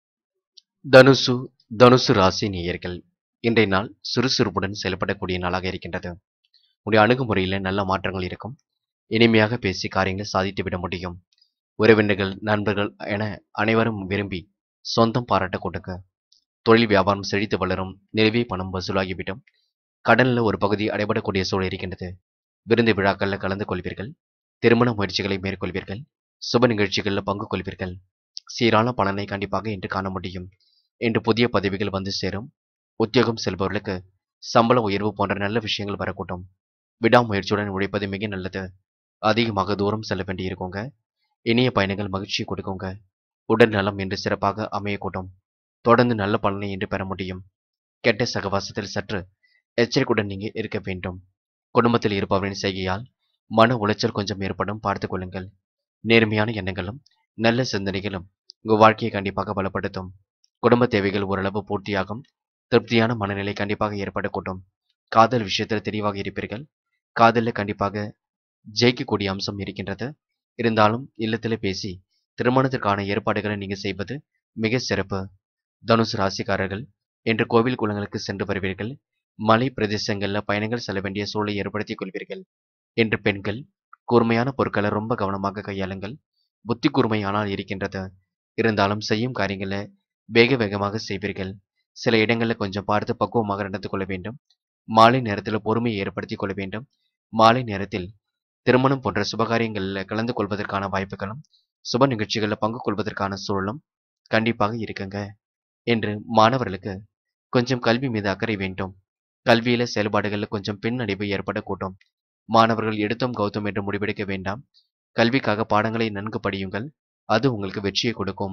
தனுசு தனுசு ராசி நேயர்கள் இன்றைய நாள் சுறுசுறுப்புடன் செயல்படக்கூடிய நாளாக இருக்கின்றது உடைய அணுகுமுறையில் நல்ல மாற்றங்கள் இருக்கும் இனிமையாக பேசி காரியங்களை சாதித்து விட முடியும் உறவினர்கள் நண்பர்கள் என அனைவரும் விரும்பி சொந்தம் பாராட்ட கொடுங்க தொழில் வியாபாரம் செழித்து வளரும் நிலவிய பணம் வசூலாகிவிடும் கடனில் ஒரு பகுதி அடைபடக்கூடிய சூழல் இருக்கின்றது விருந்து விழாக்களில் கலந்து கொள்வீர்கள் திருமண முயற்சிகளை மேற்கொள்வீர்கள் சுப நிகழ்ச்சிகளில் பங்கு கொள்வீர்கள் சீரான பலனை கண்டிப்பாக இன்று காண முடியும் இன்று புதிய பதவிகள் வந்து சேரும் உத்தியோகம் செல்பவர்களுக்கு சம்பள உயர்வு போன்ற நல்ல விஷயங்கள் வரக்கூடும் விடாமுயற்சியுடன் உழைப்பது மிக நல்லது அதிகமாக தூரம் செல்ல வேண்டியிருக்குங்க இனிய பயணங்கள் மகிழ்ச்சி கொடுக்குங்க உடல் நலம் என்று சிறப்பாக அமையக்கூடும் தொடர்ந்து நல்ல பலனை இன்று பெற முடியும் கெட்ட சகவாசத்தில் சற்று எச்சரிக்கையுடன் நீங்க இருக்க வேண்டும் குடும்பத்தில் இருப்பவரின் செய்கையால் மன உளைச்சல் கொஞ்சம் ஏற்படும் பார்த்துக் கொள்ளுங்கள் நேர்மையான எண்ணங்களும் நல்ல சிந்தனைகளும் உங்கள் வாழ்க்கையை கண்டிப்பாக பலப்படுத்தும் குடும்ப தேவைகள் ஓரளவு பூர்த்தியாகும் திருப்தியான மனநிலை கண்டிப்பாக ஏற்படக்கூடும் காதல் விஷயத்தில் தெளிவாக இருப்பீர்கள் காதலில் கண்டிப்பாக ஜெயிக்கக்கூடிய அம்சம் இருக்கின்றது இருந்தாலும் இல்லத்தில் பேசி திருமணத்திற்கான ஏற்பாடுகளை நீங்க செய்வது மிக சிறப்பு தனுசு ராசிக்காரர்கள் இன்று கோவில் குளங்களுக்கு சென்று வருவீர்கள் மலை பிரதேசங்களில் பயணங்கள் செல்ல வேண்டிய சூழலை ஏற்படுத்திக் கொள்வீர்கள் இன்று பெண்கள் கூர்மையான பொருட்களை ரொம்ப கவனமாக கையாளுங்கள் புத்தி கூர்மையானால் இருக்கின்றது இருந்தாலும் செய்யும் காரியங்களை வேக வேகமாக செய்வீர்கள் சில இடங்களில் கொஞ்சம் பார்த்து பக்குவமாக நடந்து கொள்ள வேண்டும் மாலை நேரத்தில் பொறுமையை ஏற்படுத்திக் கொள்ள வேண்டும் மாலை நேரத்தில் திருமணம் போன்ற சுபகாரியங்களில் கலந்து கொள்வதற்கான வாய்ப்புகளும் சுப நிகழ்ச்சிகளில் பங்கு கொள்வதற்கான சூழலும் கண்டிப்பாக இருக்குங்க என்று மாணவர்களுக்கு கொஞ்சம் கல்வி மீது அக்கறை வேண்டும் கல்வியில செயல்பாடுகளில் கொஞ்சம் பின்னடைவு ஏற்படக்கூடும் மாணவர்கள் எடுத்தும் கௌதம் என்று முடிவெடுக்க வேண்டாம் கல்விக்காக பாடங்களை நன்கு படியுங்கள் அது உங்களுக்கு வெற்றியை கொடுக்கும்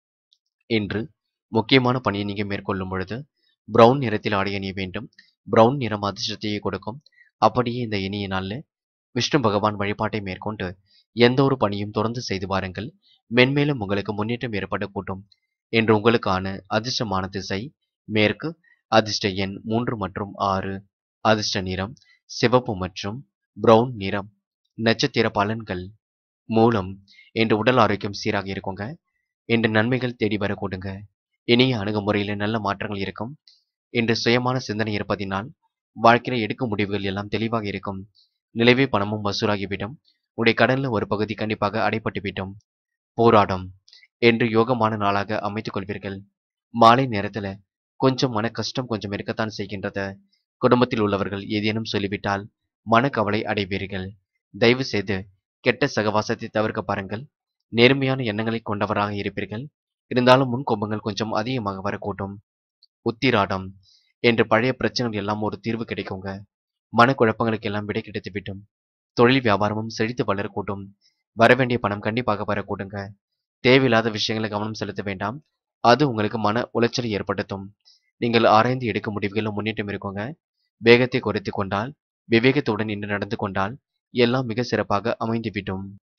இன்று முக்கியமான பணியை நீங்க மேற்கொள்ளும் பொழுது பிரவுன் நிறத்தில் ஆடை அணிய வேண்டும் பிரவுன் நிறம் அதிர்ஷ்டத்தையே கொடுக்கும் அப்படியே இந்த இனிய நாளில் விஷ்ணு பகவான் வழிபாட்டை மேற்கொண்டு எந்த ஒரு பணியும் தொடர்ந்து செய்து வாருங்கள் மென்மேலும் உங்களுக்கு முன்னேற்றம் ஏற்படக்கூடும் என்று உங்களுக்கான அதிர்ஷ்டமான திசை மேற்கு அதிர்ஷ்ட எண் மூன்று மற்றும் ஆறு அதிர்ஷ்ட நிறம் சிவப்பு மற்றும் பிரவுன் நிறம் நட்சத்திர பலன்கள் மூலம் என்று உடல் ஆரோக்கியம் சீராக இருக்குங்க என்று நன்மைகள் தேடி வரக்கூடுங்க இனிய அணுகுமுறையில் நல்ல மாற்றங்கள் இருக்கும் என்று சுயமான சிந்தனை இருப்பதினால் வாழ்க்கையில் எடுக்கும் முடிவுகள் எல்லாம் தெளிவாக இருக்கும் நிலவே பணமும் வசூலாகிவிடும் உடைய கடன்ல ஒரு பகுதி கண்டிப்பாக அடைப்பட்டுவிடும் போராடம் என்று யோகமான நாளாக அமைத்துக் கொள்வீர்கள் மாலை நேரத்துல கொஞ்சம் மன கஷ்டம் கொஞ்சம் இருக்கத்தான் செய்கின்றது குடும்பத்தில் உள்ளவர்கள் ஏதேனும் சொல்லிவிட்டால் மனக்கவலை அடைவீர்கள் தயவு செய்து கெட்ட சகவாசத்தை தவிர்க்க பாருங்கள் நேர்மையான எண்ணங்களை கொண்டவராக இருப்பீர்கள் இருந்தாலும் முன்கோபங்கள் கொஞ்சம் அதிகமாக வரக்கூடும் உத்திராடம் என்று பழைய பிரச்சனைகள் எல்லாம் ஒரு தீர்வு கிடைக்குங்க மனக்குழப்பங்களுக்கு எல்லாம் விடை கிடைத்துவிடும் தொழில் வியாபாரமும் செழித்து வளரக்கூடும் வரவேண்டிய பணம் கண்டிப்பாக வரக்கூடுங்க தேவையில்லாத விஷயங்களை கவனம் செலுத்த வேண்டாம் அது உங்களுக்கு மன உளைச்சலை ஏற்படுத்தும் நீங்கள் ஆராய்ந்து எடுக்கும் முடிவுகளில் முன்னேற்றம் இருக்குங்க வேகத்தை குறைத்து கொண்டால் விவேகத்துடன் இன்று நடந்து கொண்டால் எல்லாம் மிக சிறப்பாக அமைந்துவிடும்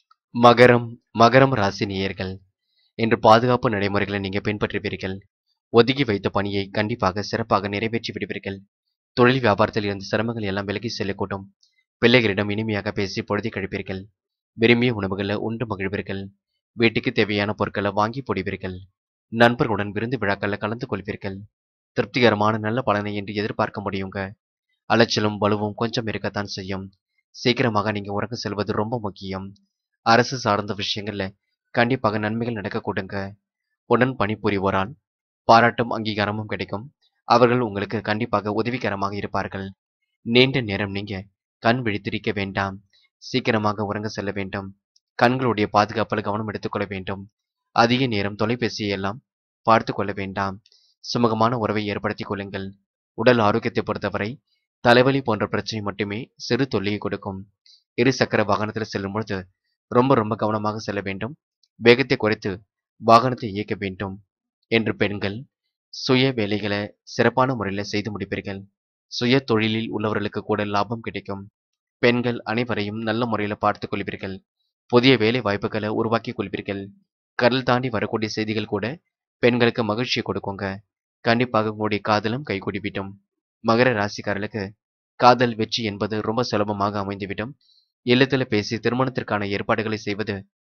மகரம் மகரம் ராசி நேயர்கள் என்று பாதுகாப்பு நடைமுறைகளை நீங்க பின்பற்றுவீர்கள் ஒதுக்கி வைத்த பணியை கண்டிப்பாக சிறப்பாக நிறைவேற்றி விடுவீர்கள் தொழில் வியாபாரத்தில் இருந்த சிரமங்கள் எல்லாம் விலகி செல்லக்கூடும் பிள்ளைகளிடம் இனிமையாக பேசி பொழுதி கழிப்பீர்கள் விரும்பிய உணவுகளை உண்டு மகிழ்வீர்கள் வீட்டுக்கு தேவையான பொருட்களை வாங்கி போடுவீர்கள் நண்பர்களுடன் விருந்து விழாக்களில் கலந்து கொள்வீர்கள் திருப்திகரமான நல்ல பலனை என்று எதிர்பார்க்க முடியுங்க அலைச்சலும் வலுவும் கொஞ்சம் இருக்கத்தான் செய்யும் சீக்கிரமாக நீங்க உறங்க செல்வது ரொம்ப முக்கியம் அரசு சார்ந்த விஷயங்கள்ல கண்டிப்பாக நன்மைகள் நடக்க கொடுங்க உடன் பணிபுரிவோரால் பாராட்டும் அங்கீகாரமும் கிடைக்கும் அவர்கள் உங்களுக்கு கண்டிப்பாக உதவிகரமாக இருப்பார்கள் நீண்ட நேரம் நீங்க கண் விழித்திருக்க வேண்டாம் சீக்கிரமாக உறங்க செல்ல வேண்டும் கண்களுடைய பாதுகாப்பில் கவனம் எடுத்துக்கொள்ள வேண்டும் அதிக நேரம் தொலைபேசியை எல்லாம் பார்த்து கொள்ள வேண்டாம் சுமூகமான உறவை ஏற்படுத்திக் கொள்ளுங்கள் உடல் ஆரோக்கியத்தை பொறுத்தவரை தலைவலி போன்ற பிரச்சனை மட்டுமே சிறு தொல்லையை கொடுக்கும் இரு சக்கர வாகனத்தில் செல்லும் பொழுது ரொம்ப ரொம்ப கவனமாக செல்ல வேண்டும் வேகத்தை குறைத்து வாகனத்தை இயக்க வேண்டும் என்று பெண்கள் சுய வேலைகளை சிறப்பான முறையில் செய்து முடிப்பீர்கள் சுய தொழிலில் உள்ளவர்களுக்கு கூட லாபம் கிடைக்கும் பெண்கள் அனைவரையும் நல்ல முறையில் பார்த்துக் கொள்வீர்கள் புதிய வேலை வாய்ப்புகளை உருவாக்கி கொள்வீர்கள் கடல் தாண்டி வரக்கூடிய செய்திகள் கூட பெண்களுக்கு மகிழ்ச்சியை கொடுக்குங்க கண்டிப்பாக உங்களுடைய காதலும் கைகூடிவிடும் மகர ராசிக்காரர்களுக்கு காதல் வெற்றி என்பது ரொம்ப சுலபமாக அமைந்துவிடும் இல்லத்தில் பேசி திருமணத்திற்கான ஏற்பாடுகளை செய்வது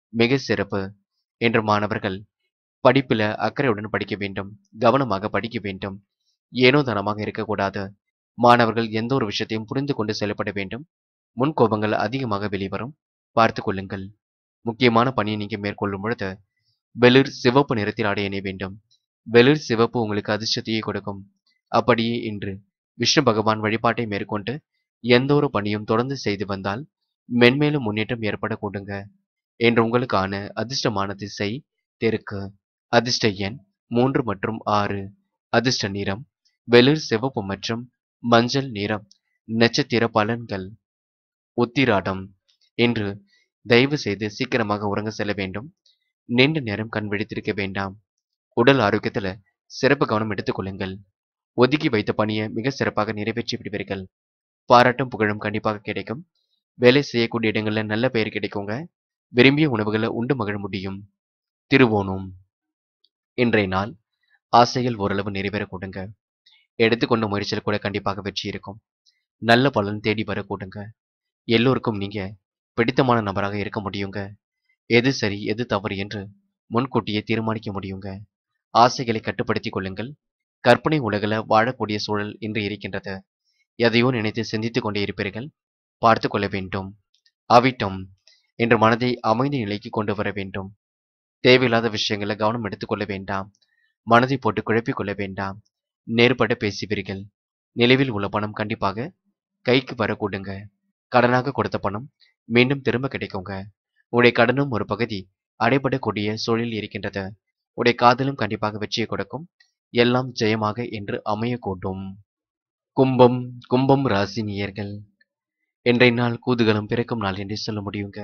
மிக சிறப்பு என்று மாணவர்கள் படிப்புல அக்கறையுடன் படிக்க வேண்டும் கவனமாக படிக்க வேண்டும் ஏனோ தனமாக இருக்கக்கூடாது மாணவர்கள் எந்த ஒரு விஷயத்தையும் புரிந்து கொண்டு செயல்பட வேண்டும் முன்கோபங்கள் அதிகமாக வெளிவரும் பார்த்து கொள்ளுங்கள் முக்கியமான பணியை நீங்க மேற்கொள்ளும் பொழுது வெளிர் சிவப்பு நிறத்தில் ஆடை அணிய வேண்டும் வெளிர் சிவப்பு உங்களுக்கு அதிர்ஷ்டத்தையே கொடுக்கும் அப்படியே இன்று விஷ்ணு பகவான் வழிபாட்டை மேற்கொண்டு எந்த ஒரு பணியும் தொடர்ந்து செய்து வந்தால் மென்மேலும் முன்னேற்றம் ஏற்பட கூடுங்க என்று உங்களுக்கான அதிர்ஷ்டமான திசை தெற்கு அதிர்ஷ்ட எண் மூன்று மற்றும் ஆறு அதிர்ஷ்ட நிறம் வெளிர் சிவப்பு மற்றும் மஞ்சள் நிறம் நட்சத்திர பலன்கள் உத்திராடம் இன்று தயவு செய்து சீக்கிரமாக உறங்க செல்ல வேண்டும் நீண்ட நேரம் கண் விழித்திருக்க வேண்டாம் உடல் ஆரோக்கியத்துல சிறப்பு கவனம் எடுத்துக் கொள்ளுங்கள் ஒதுக்கி வைத்த பணியை மிக சிறப்பாக நிறைவேற்றி விடுவீர்கள் பாராட்டும் புகழும் கண்டிப்பாக கிடைக்கும் வேலை செய்யக்கூடிய இடங்கள்ல நல்ல பெயர் கிடைக்குங்க விரும்பிய உணவுகளை உண்டு மகிழ முடியும் திருவோணம் இன்றைய நாள் ஆசைகள் ஓரளவு நிறைவேற கூடுங்க எடுத்துக்கொண்ட முயற்சியில் கூட கண்டிப்பாக வெற்றி இருக்கும் நல்ல பலன் தேடி வர கூடுங்க எல்லோருக்கும் நீங்க பிடித்தமான நபராக இருக்க முடியுங்க எது சரி எது தவறு என்று முன்கூட்டியே தீர்மானிக்க முடியுங்க ஆசைகளை கட்டுப்படுத்திக் கொள்ளுங்கள் கற்பனை உலகில் வாழக்கூடிய சூழல் இன்று இருக்கின்றது எதையோ நினைத்து சிந்தித்துக் கொண்டே இருப்பீர்கள் பார்த்து கொள்ள வேண்டும் அவிட்டம் என்று மனதை அமைதி நிலைக்கு கொண்டு வர வேண்டும் தேவையில்லாத விஷயங்களை கவனம் எடுத்துக்கொள்ள வேண்டாம் மனதை போட்டு குழப்பிக் கொள்ள வேண்டாம் நேர்பட பேசுவீர்கள் நிலவில் உள்ள பணம் கண்டிப்பாக கைக்கு வரக்கூடுங்க கடனாக கொடுத்த பணம் மீண்டும் திரும்ப கிடைக்குங்க உடைய கடனும் ஒரு பகுதி அடைபடக்கூடிய சூழல் இருக்கின்றது உடைய காதலும் கண்டிப்பாக வெற்றியை கொடுக்கும் எல்லாம் ஜெயமாக என்று அமையக்கூடும் கும்பம் கும்பம் ராசி நேயர்கள் இன்றைய நாள் கூதுகளும் பிறக்கும் நாள் என்று சொல்ல முடியுங்க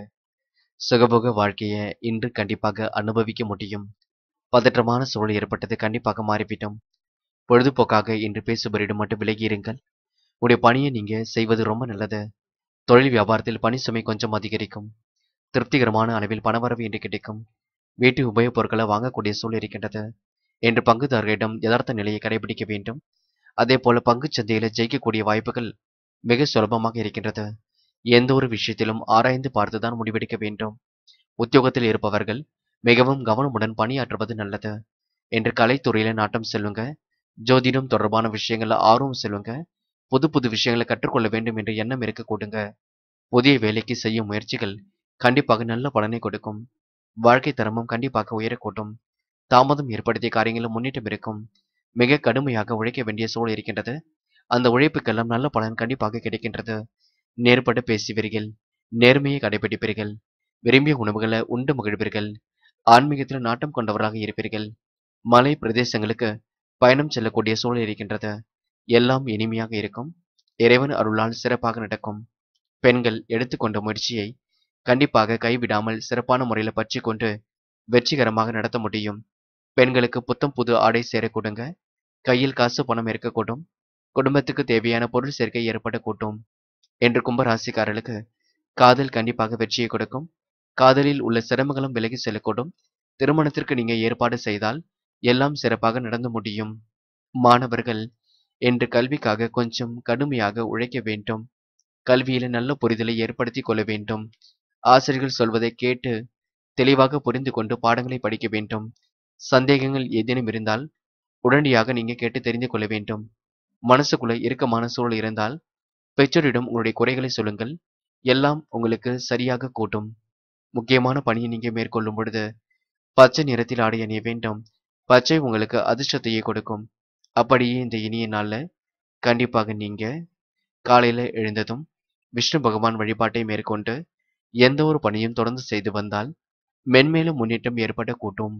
சுகபோக வாழ்க்கையை இன்று கண்டிப்பாக அனுபவிக்க முடியும் பதற்றமான சூழல் ஏற்பட்டது கண்டிப்பாக மாறிவிட்டோம் பொழுதுபோக்காக இன்று பேசுபவரிடம் மட்டும் விலகி இருங்கள் உடைய பணியை நீங்க செய்வது ரொம்ப நல்லது தொழில் வியாபாரத்தில் பணி சுமை கொஞ்சம் அதிகரிக்கும் திருப்திகரமான அளவில் பணவரவு இன்று கிடைக்கும் வீட்டு உபயோகப் பொருட்களை வாங்கக்கூடிய சூழல் இருக்கின்றது என்று பங்குதாரர்களிடம் யதார்த்த நிலையை கடைபிடிக்க வேண்டும் அதே போல பங்குச் சந்தையில ஜெயிக்கக்கூடிய வாய்ப்புகள் மிக சுலபமாக இருக்கின்றது எந்த ஒரு விஷயத்திலும் ஆராய்ந்து பார்த்துதான் முடிவெடுக்க வேண்டும் உத்தியோகத்தில் இருப்பவர்கள் மிகவும் கவனமுடன் பணியாற்றுவது நல்லது என்று கலைத்துறையில நாட்டம் செல்லுங்க ஜோதிடம் தொடர்பான விஷயங்கள்ல ஆர்வம் செல்லுங்க புது புது விஷயங்களை கற்றுக்கொள்ள வேண்டும் என்ற எண்ணம் இருக்க கூடுங்க புதிய வேலைக்கு செய்யும் முயற்சிகள் கண்டிப்பாக நல்ல பலனை கொடுக்கும் வாழ்க்கை தரமும் கண்டிப்பாக உயரக்கூடும் தாமதம் ஏற்படுத்திய காரியங்களும் முன்னேற்றம் இருக்கும் மிக கடுமையாக உழைக்க வேண்டிய சூழல் இருக்கின்றது அந்த உழைப்புக்கெல்லாம் நல்ல பலன் கண்டிப்பாக கிடைக்கின்றது நேர்பட பேசுவீர்கள் நேர்மையை கடைபிடிப்பீர்கள் விரும்பிய உணவுகளை உண்டு மகிழ்வீர்கள் ஆன்மீகத்தில் நாட்டம் கொண்டவராக இருப்பீர்கள் மலை பிரதேசங்களுக்கு பயணம் செல்லக்கூடிய சூழல் இருக்கின்றது எல்லாம் இனிமையாக இருக்கும் இறைவன் அருளால் சிறப்பாக நடக்கும் பெண்கள் எடுத்துக்கொண்ட முயற்சியை கண்டிப்பாக கைவிடாமல் சிறப்பான முறையில் பற்றி கொண்டு வெற்றிகரமாக நடத்த முடியும் பெண்களுக்கு புத்தம் புது ஆடை சேரக்கூடுங்க கையில் காசு பணம் இருக்கக்கூடும் குடும்பத்துக்கு தேவையான பொருள் சேர்க்கை ஏற்படக்கூடும் என்று கும்பராசிக்காரர்களுக்கு காதல் கண்டிப்பாக வெற்றியை கொடுக்கும் காதலில் உள்ள சிரமங்களும் விலகி செல்லக்கூடும் திருமணத்திற்கு நீங்க ஏற்பாடு செய்தால் எல்லாம் சிறப்பாக நடந்து முடியும் மாணவர்கள் என்று கல்விக்காக கொஞ்சம் கடுமையாக உழைக்க வேண்டும் கல்வியில நல்ல புரிதலை ஏற்படுத்திக் கொள்ள வேண்டும் ஆசிரியர்கள் சொல்வதை கேட்டு தெளிவாக புரிந்து கொண்டு பாடங்களை படிக்க வேண்டும் சந்தேகங்கள் ஏதேனும் இருந்தால் உடனடியாக நீங்க கேட்டு தெரிந்து கொள்ள வேண்டும் மனசுக்குள்ள இறுக்கமான சூழல் இருந்தால் பெற்றோரிடம் உங்களுடைய குறைகளை சொல்லுங்கள் எல்லாம் உங்களுக்கு சரியாக கூட்டும் முக்கியமான பணியை நீங்க மேற்கொள்ளும் பொழுது பச்சை நிறத்தில் ஆடை அணிய வேண்டும் பச்சை உங்களுக்கு அதிர்ஷ்டத்தையே கொடுக்கும் அப்படியே இந்த இனிய நாள்ல கண்டிப்பாக நீங்க காலையில எழுந்ததும் விஷ்ணு பகவான் வழிபாட்டை மேற்கொண்டு எந்த ஒரு பணியும் தொடர்ந்து செய்து வந்தால் மென்மேலும் முன்னேற்றம் ஏற்பட கூட்டும்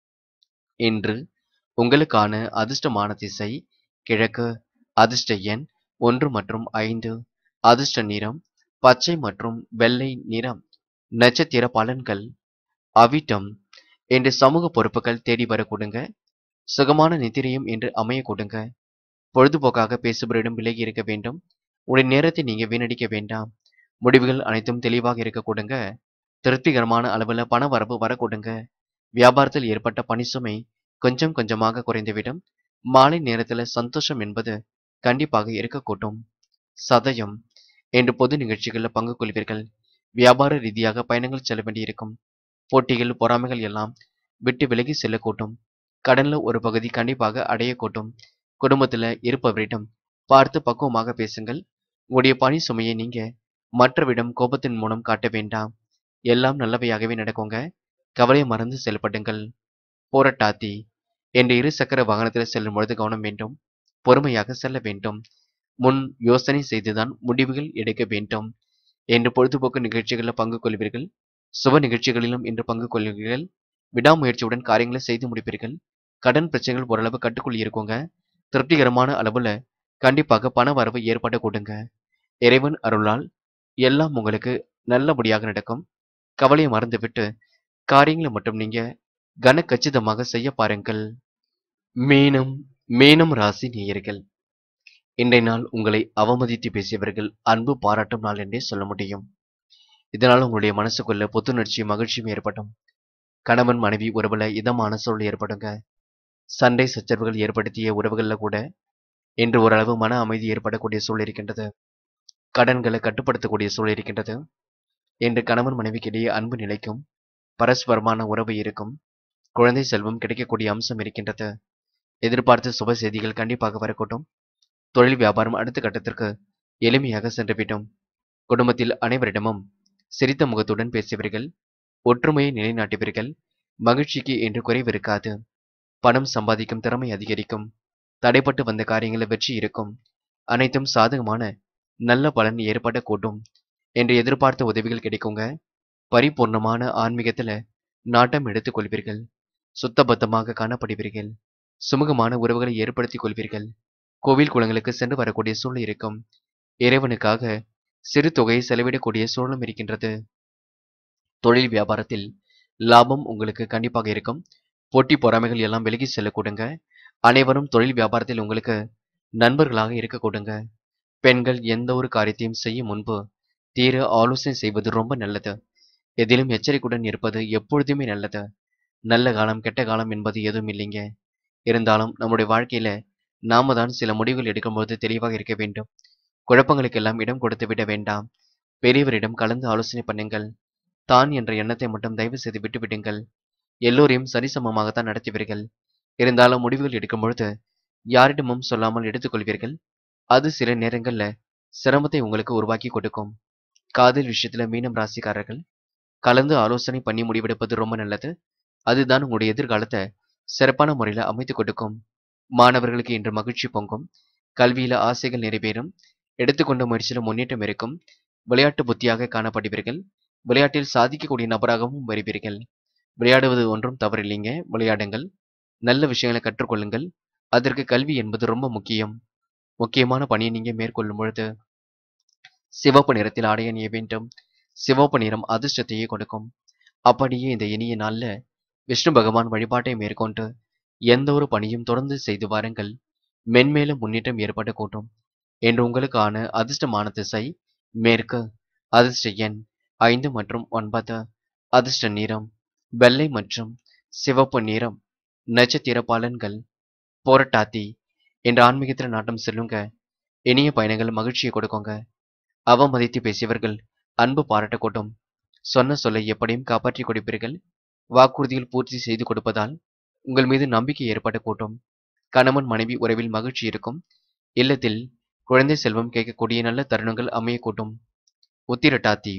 இன்று உங்களுக்கான அதிர்ஷ்டமான திசை கிழக்கு அதிர்ஷ்ட எண் ஒன்று மற்றும் ஐந்து அதிர்ஷ்ட நிறம் பச்சை மற்றும் வெள்ளை நிறம் நட்சத்திர பலன்கள் அவிட்டம் என்று சமூக பொறுப்புகள் தேடி வர கொடுங்க சுகமான நித்திரையும் என்று அமைய கொடுங்க பொழுதுபோக்காக பேசுபவரிடம் விலகி இருக்க வேண்டும் உடைய நேரத்தை நீங்க வீணடிக்க வேண்டாம் முடிவுகள் அனைத்தும் தெளிவாக இருக்க கொடுங்க திருப்திகரமான அளவுல பண வரவு வர கொடுங்க வியாபாரத்தில் ஏற்பட்ட பணிசுமை கொஞ்சம் கொஞ்சமாக குறைந்துவிடும் மாலை நேரத்துல சந்தோஷம் என்பது கண்டிப்பாக இருக்கக்கூடும் சதயம் என்று பொது நிகழ்ச்சிகளில் பங்கு கொள்வீர்கள் வியாபார ரீதியாக பயணங்கள் செல்ல வேண்டியிருக்கும் போட்டிகள் பொறாமைகள் எல்லாம் விட்டு விலகி செல்லக்கூடும் கடன்ல ஒரு பகுதி கண்டிப்பாக அடையக்கூடும் குடும்பத்துல இருப்பவரிடம் பார்த்து பக்குவமாக பேசுங்கள் உங்களுடைய பணி சுமையை நீங்க மற்றவரிடம் கோபத்தின் மூலம் காட்ட வேண்டாம் எல்லாம் நல்லவையாகவே நடக்குங்க கவலையை மறந்து செயல்படுங்கள் போராட்டாத்தி என்ற இரு சக்கர வாகனத்தில் செல்லும் பொழுது கவனம் வேண்டும் பொறுமையாக செல்ல வேண்டும் முன் யோசனை செய்துதான் முடிவுகள் எடுக்க வேண்டும் என்று பொழுதுபோக்கு நிகழ்ச்சிகளில் பங்கு கொள்வீர்கள் சுப நிகழ்ச்சிகளிலும் இன்று பங்கு கொள்வீர்கள் விடாமுயற்சியுடன் காரியங்களை செய்து முடிப்பீர்கள் கடன் பிரச்சனைகள் ஓரளவு கட்டுக்குள் இருக்குங்க திருப்திகரமான அளவுல கண்டிப்பாக பண வரவு ஏற்பட கொடுங்க இறைவன் அருளால் எல்லாம் உங்களுக்கு நல்லபடியாக நடக்கும் கவலையை மறந்துவிட்டு காரியங்களை மட்டும் நீங்க கன கச்சிதமாக செய்ய பாருங்கள் மீனம் மீனம் ராசி நேயர்கள் இன்றைய நாள் உங்களை அவமதித்து பேசியவர்கள் அன்பு பாராட்டும் நாள் என்றே சொல்ல முடியும் இதனால் உங்களுடைய மனசுக்குள்ள புத்துணர்ச்சியும் மகிழ்ச்சியும் ஏற்படும் கணவன் மனைவி உறவுல இதமான சூழல் ஏற்படுங்க சண்டை சச்சரவுகள் ஏற்படுத்திய உறவுகள்ல கூட இன்று ஓரளவு மன அமைதி ஏற்படக்கூடிய சூழல் இருக்கின்றது கடன்களை கட்டுப்படுத்தக்கூடிய சூழல் இருக்கின்றது இன்று கணவன் மனைவிக்கிடையே அன்பு நிலைக்கும் பரஸ்பரமான உறவு இருக்கும் குழந்தை செல்வம் கிடைக்கக்கூடிய அம்சம் இருக்கின்றது எதிர்பார்த்த சுப செய்திகள் கண்டிப்பாக வரக்கூடும் தொழில் வியாபாரம் அடுத்த கட்டத்திற்கு எளிமையாக சென்றுவிட்டோம் குடும்பத்தில் அனைவரிடமும் சிரித்த முகத்துடன் பேசியவர்கள் ஒற்றுமையை நிலைநாட்டுவீர்கள் மகிழ்ச்சிக்கு என்று குறைவு இருக்காது பணம் சம்பாதிக்கும் திறமை அதிகரிக்கும் தடைப்பட்டு வந்த காரியங்களில் வெற்றி இருக்கும் அனைத்தும் சாதகமான நல்ல பலன் ஏற்படக்கூடும் என்று எதிர்பார்த்த உதவிகள் கிடைக்குங்க பரிபூர்ணமான ஆன்மீகத்துல நாட்டம் எடுத்துக் கொள்வீர்கள் சுத்தபத்தமாக காணப்படுவீர்கள் சுமூகமான உறவுகளை ஏற்படுத்திக் கொள்வீர்கள் கோவில் குளங்களுக்கு சென்று வரக்கூடிய சூழல் இருக்கும் இறைவனுக்காக சிறு தொகையை செலவிடக்கூடிய சூழலும் இருக்கின்றது தொழில் வியாபாரத்தில் லாபம் உங்களுக்கு கண்டிப்பாக இருக்கும் போட்டி பொறாமைகள் எல்லாம் விலகி செல்ல கொடுங்க அனைவரும் தொழில் வியாபாரத்தில் உங்களுக்கு நண்பர்களாக இருக்க கொடுங்க பெண்கள் எந்த ஒரு காரியத்தையும் செய்யும் முன்பு தீர ஆலோசனை செய்வது ரொம்ப நல்லது எதிலும் எச்சரிக்கையுடன் இருப்பது எப்பொழுதுமே நல்லது நல்ல காலம் கெட்ட காலம் என்பது எதுவும் இல்லைங்க இருந்தாலும் நம்முடைய வாழ்க்கையில நாம தான் சில முடிவுகள் எடுக்கும்போது தெளிவாக இருக்க வேண்டும் குழப்பங்களுக்கெல்லாம் இடம் கொடுத்து விட வேண்டாம் பெரியவரிடம் கலந்து ஆலோசனை பண்ணுங்கள் தான் என்ற எண்ணத்தை மட்டும் தயவு செய்து விட்டு விடுங்கள் எல்லோரையும் சரிசமமாகத்தான் நடத்துவீர்கள் இருந்தாலும் முடிவுகள் எடுக்கும் பொழுது யாரிடமும் சொல்லாமல் எடுத்துக்கொள்வீர்கள் அது சில நேரங்கள்ல சிரமத்தை உங்களுக்கு உருவாக்கி கொடுக்கும் காதல் விஷயத்துல மீனம் ராசிக்காரர்கள் கலந்து ஆலோசனை பண்ணி முடிவெடுப்பது ரொம்ப நல்லது அதுதான் உங்களுடைய எதிர்காலத்தை சிறப்பான முறையில் அமைத்து கொடுக்கும் மாணவர்களுக்கு இன்று மகிழ்ச்சி பொங்கும் கல்வியில ஆசைகள் நிறைவேறும் எடுத்துக்கொண்ட முயற்சியில் முன்னேற்றம் இருக்கும் விளையாட்டு புத்தியாக காணப்படுவீர்கள் விளையாட்டில் சாதிக்கக்கூடிய நபராகவும் வருவீர்கள் விளையாடுவது ஒன்றும் தவறில்லைங்க விளையாடுங்கள் நல்ல விஷயங்களை கற்றுக்கொள்ளுங்கள் அதற்கு கல்வி என்பது ரொம்ப முக்கியம் முக்கியமான பணியை நீங்க மேற்கொள்ளும் பொழுது சிவப்பு நிறத்தில் ஆடை அணிய வேண்டும் சிவப்பு நிறம் அதிர்ஷ்டத்தையே கொடுக்கும் அப்படியே இந்த இனிய நாள்ல விஷ்ணு பகவான் வழிபாட்டை மேற்கொண்டு எந்த ஒரு பணியும் தொடர்ந்து செய்து வாருங்கள் மென்மேலும் முன்னேற்றம் ஏற்பட கூட்டும் என்று உங்களுக்கான அதிர்ஷ்டமான திசை மேற்கு அதிர்ஷ்ட எண் ஐந்து மற்றும் ஒன்பது அதிர்ஷ்ட நிறம் வெள்ளை மற்றும் சிவப்பு நிறம் நட்சத்திர பலன்கள் போராட்டாத்தி என்ற ஆன்மீகத்தில் நாட்டம் செல்லுங்க இனிய பயணங்கள் மகிழ்ச்சியை கொடுக்குங்க அவமதித்து பேசியவர்கள் அன்பு பாராட்டக்கூட்டும் சொன்ன சொல்லை எப்படியும் காப்பாற்றி கொடுப்பீர்கள் வாக்குறுதிகள் பூர்த்தி செய்து கொடுப்பதால் உங்கள் மீது நம்பிக்கை ஏற்படக்கூடும் கணவன் மனைவி உறவில் மகிழ்ச்சி இருக்கும் இல்லத்தில் குழந்தை செல்வம் கேட்கக்கூடிய நல்ல தருணங்கள் அமையக்கூடும் உத்திரட்டாத்தி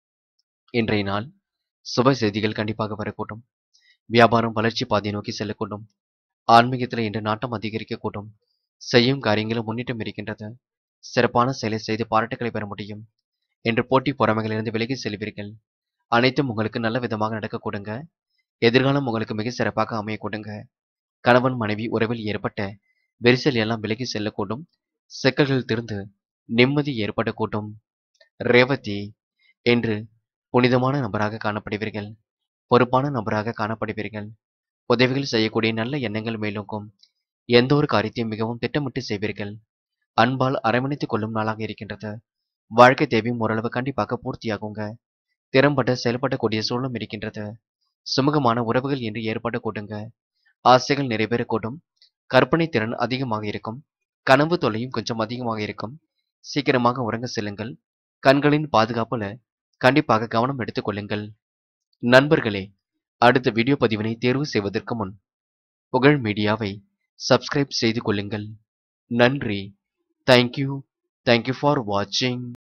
இன்றைய நாள் சுப செய்திகள் கண்டிப்பாக வரக்கூடும் வியாபாரம் வளர்ச்சி பாதையை நோக்கி செல்லக்கூடும் ஆன்மீகத்தில் இன்று நாட்டம் அதிகரிக்கக்கூடும் செய்யும் காரியங்களும் முன்னேற்றம் இருக்கின்றது சிறப்பான செயலை செய்து பாராட்டுகளை பெற முடியும் என்று போட்டி பொறாமைகளிலிருந்து விலகி செல்வீர்கள் அனைத்தும் உங்களுக்கு நல்ல விதமாக நடக்க கொடுங்க எதிர்காலம் உங்களுக்கு மிக சிறப்பாக அமைய கொடுங்க கணவன் மனைவி உறவில் ஏற்பட்ட வெரிசல் எல்லாம் விலகி செல்லக்கூடும் சிக்கல்கள் திருந்து நிம்மதி ஏற்படக்கூடும் ரேவதி என்று புனிதமான நபராக காணப்படுவீர்கள் பொறுப்பான நபராக காணப்படுவீர்கள் உதவிகள் செய்யக்கூடிய நல்ல எண்ணங்கள் மேலோக்கும் எந்த ஒரு காரியத்தையும் மிகவும் திட்டமிட்டு செய்வீர்கள் அன்பால் அரவணைத்துக் கொள்ளும் நாளாக இருக்கின்றது வாழ்க்கை தேவையும் ஓரளவு கண்டிப்பாக பூர்த்தியாகுங்க திறம்பட்ட செயல்படக்கூடிய சூழலும் இருக்கின்றது சுமூகமான உறவுகள் என்று ஏற்பட கூடுங்க ஆசைகள் நிறைவேறக்கூடும் கற்பனை திறன் அதிகமாக இருக்கும் கனவு தொல்லையும் கொஞ்சம் அதிகமாக இருக்கும் சீக்கிரமாக உறங்க செல்லுங்கள் கண்களின் பாதுகாப்புல கண்டிப்பாக கவனம் எடுத்துக் கொள்ளுங்கள் நண்பர்களே அடுத்த வீடியோ பதிவினை தேர்வு செய்வதற்கு முன் புகழ் மீடியாவை சப்ஸ்கிரைப் செய்து கொள்ளுங்கள் நன்றி தேங்க்யூ தேங்க்யூ ஃபார் வாட்சிங்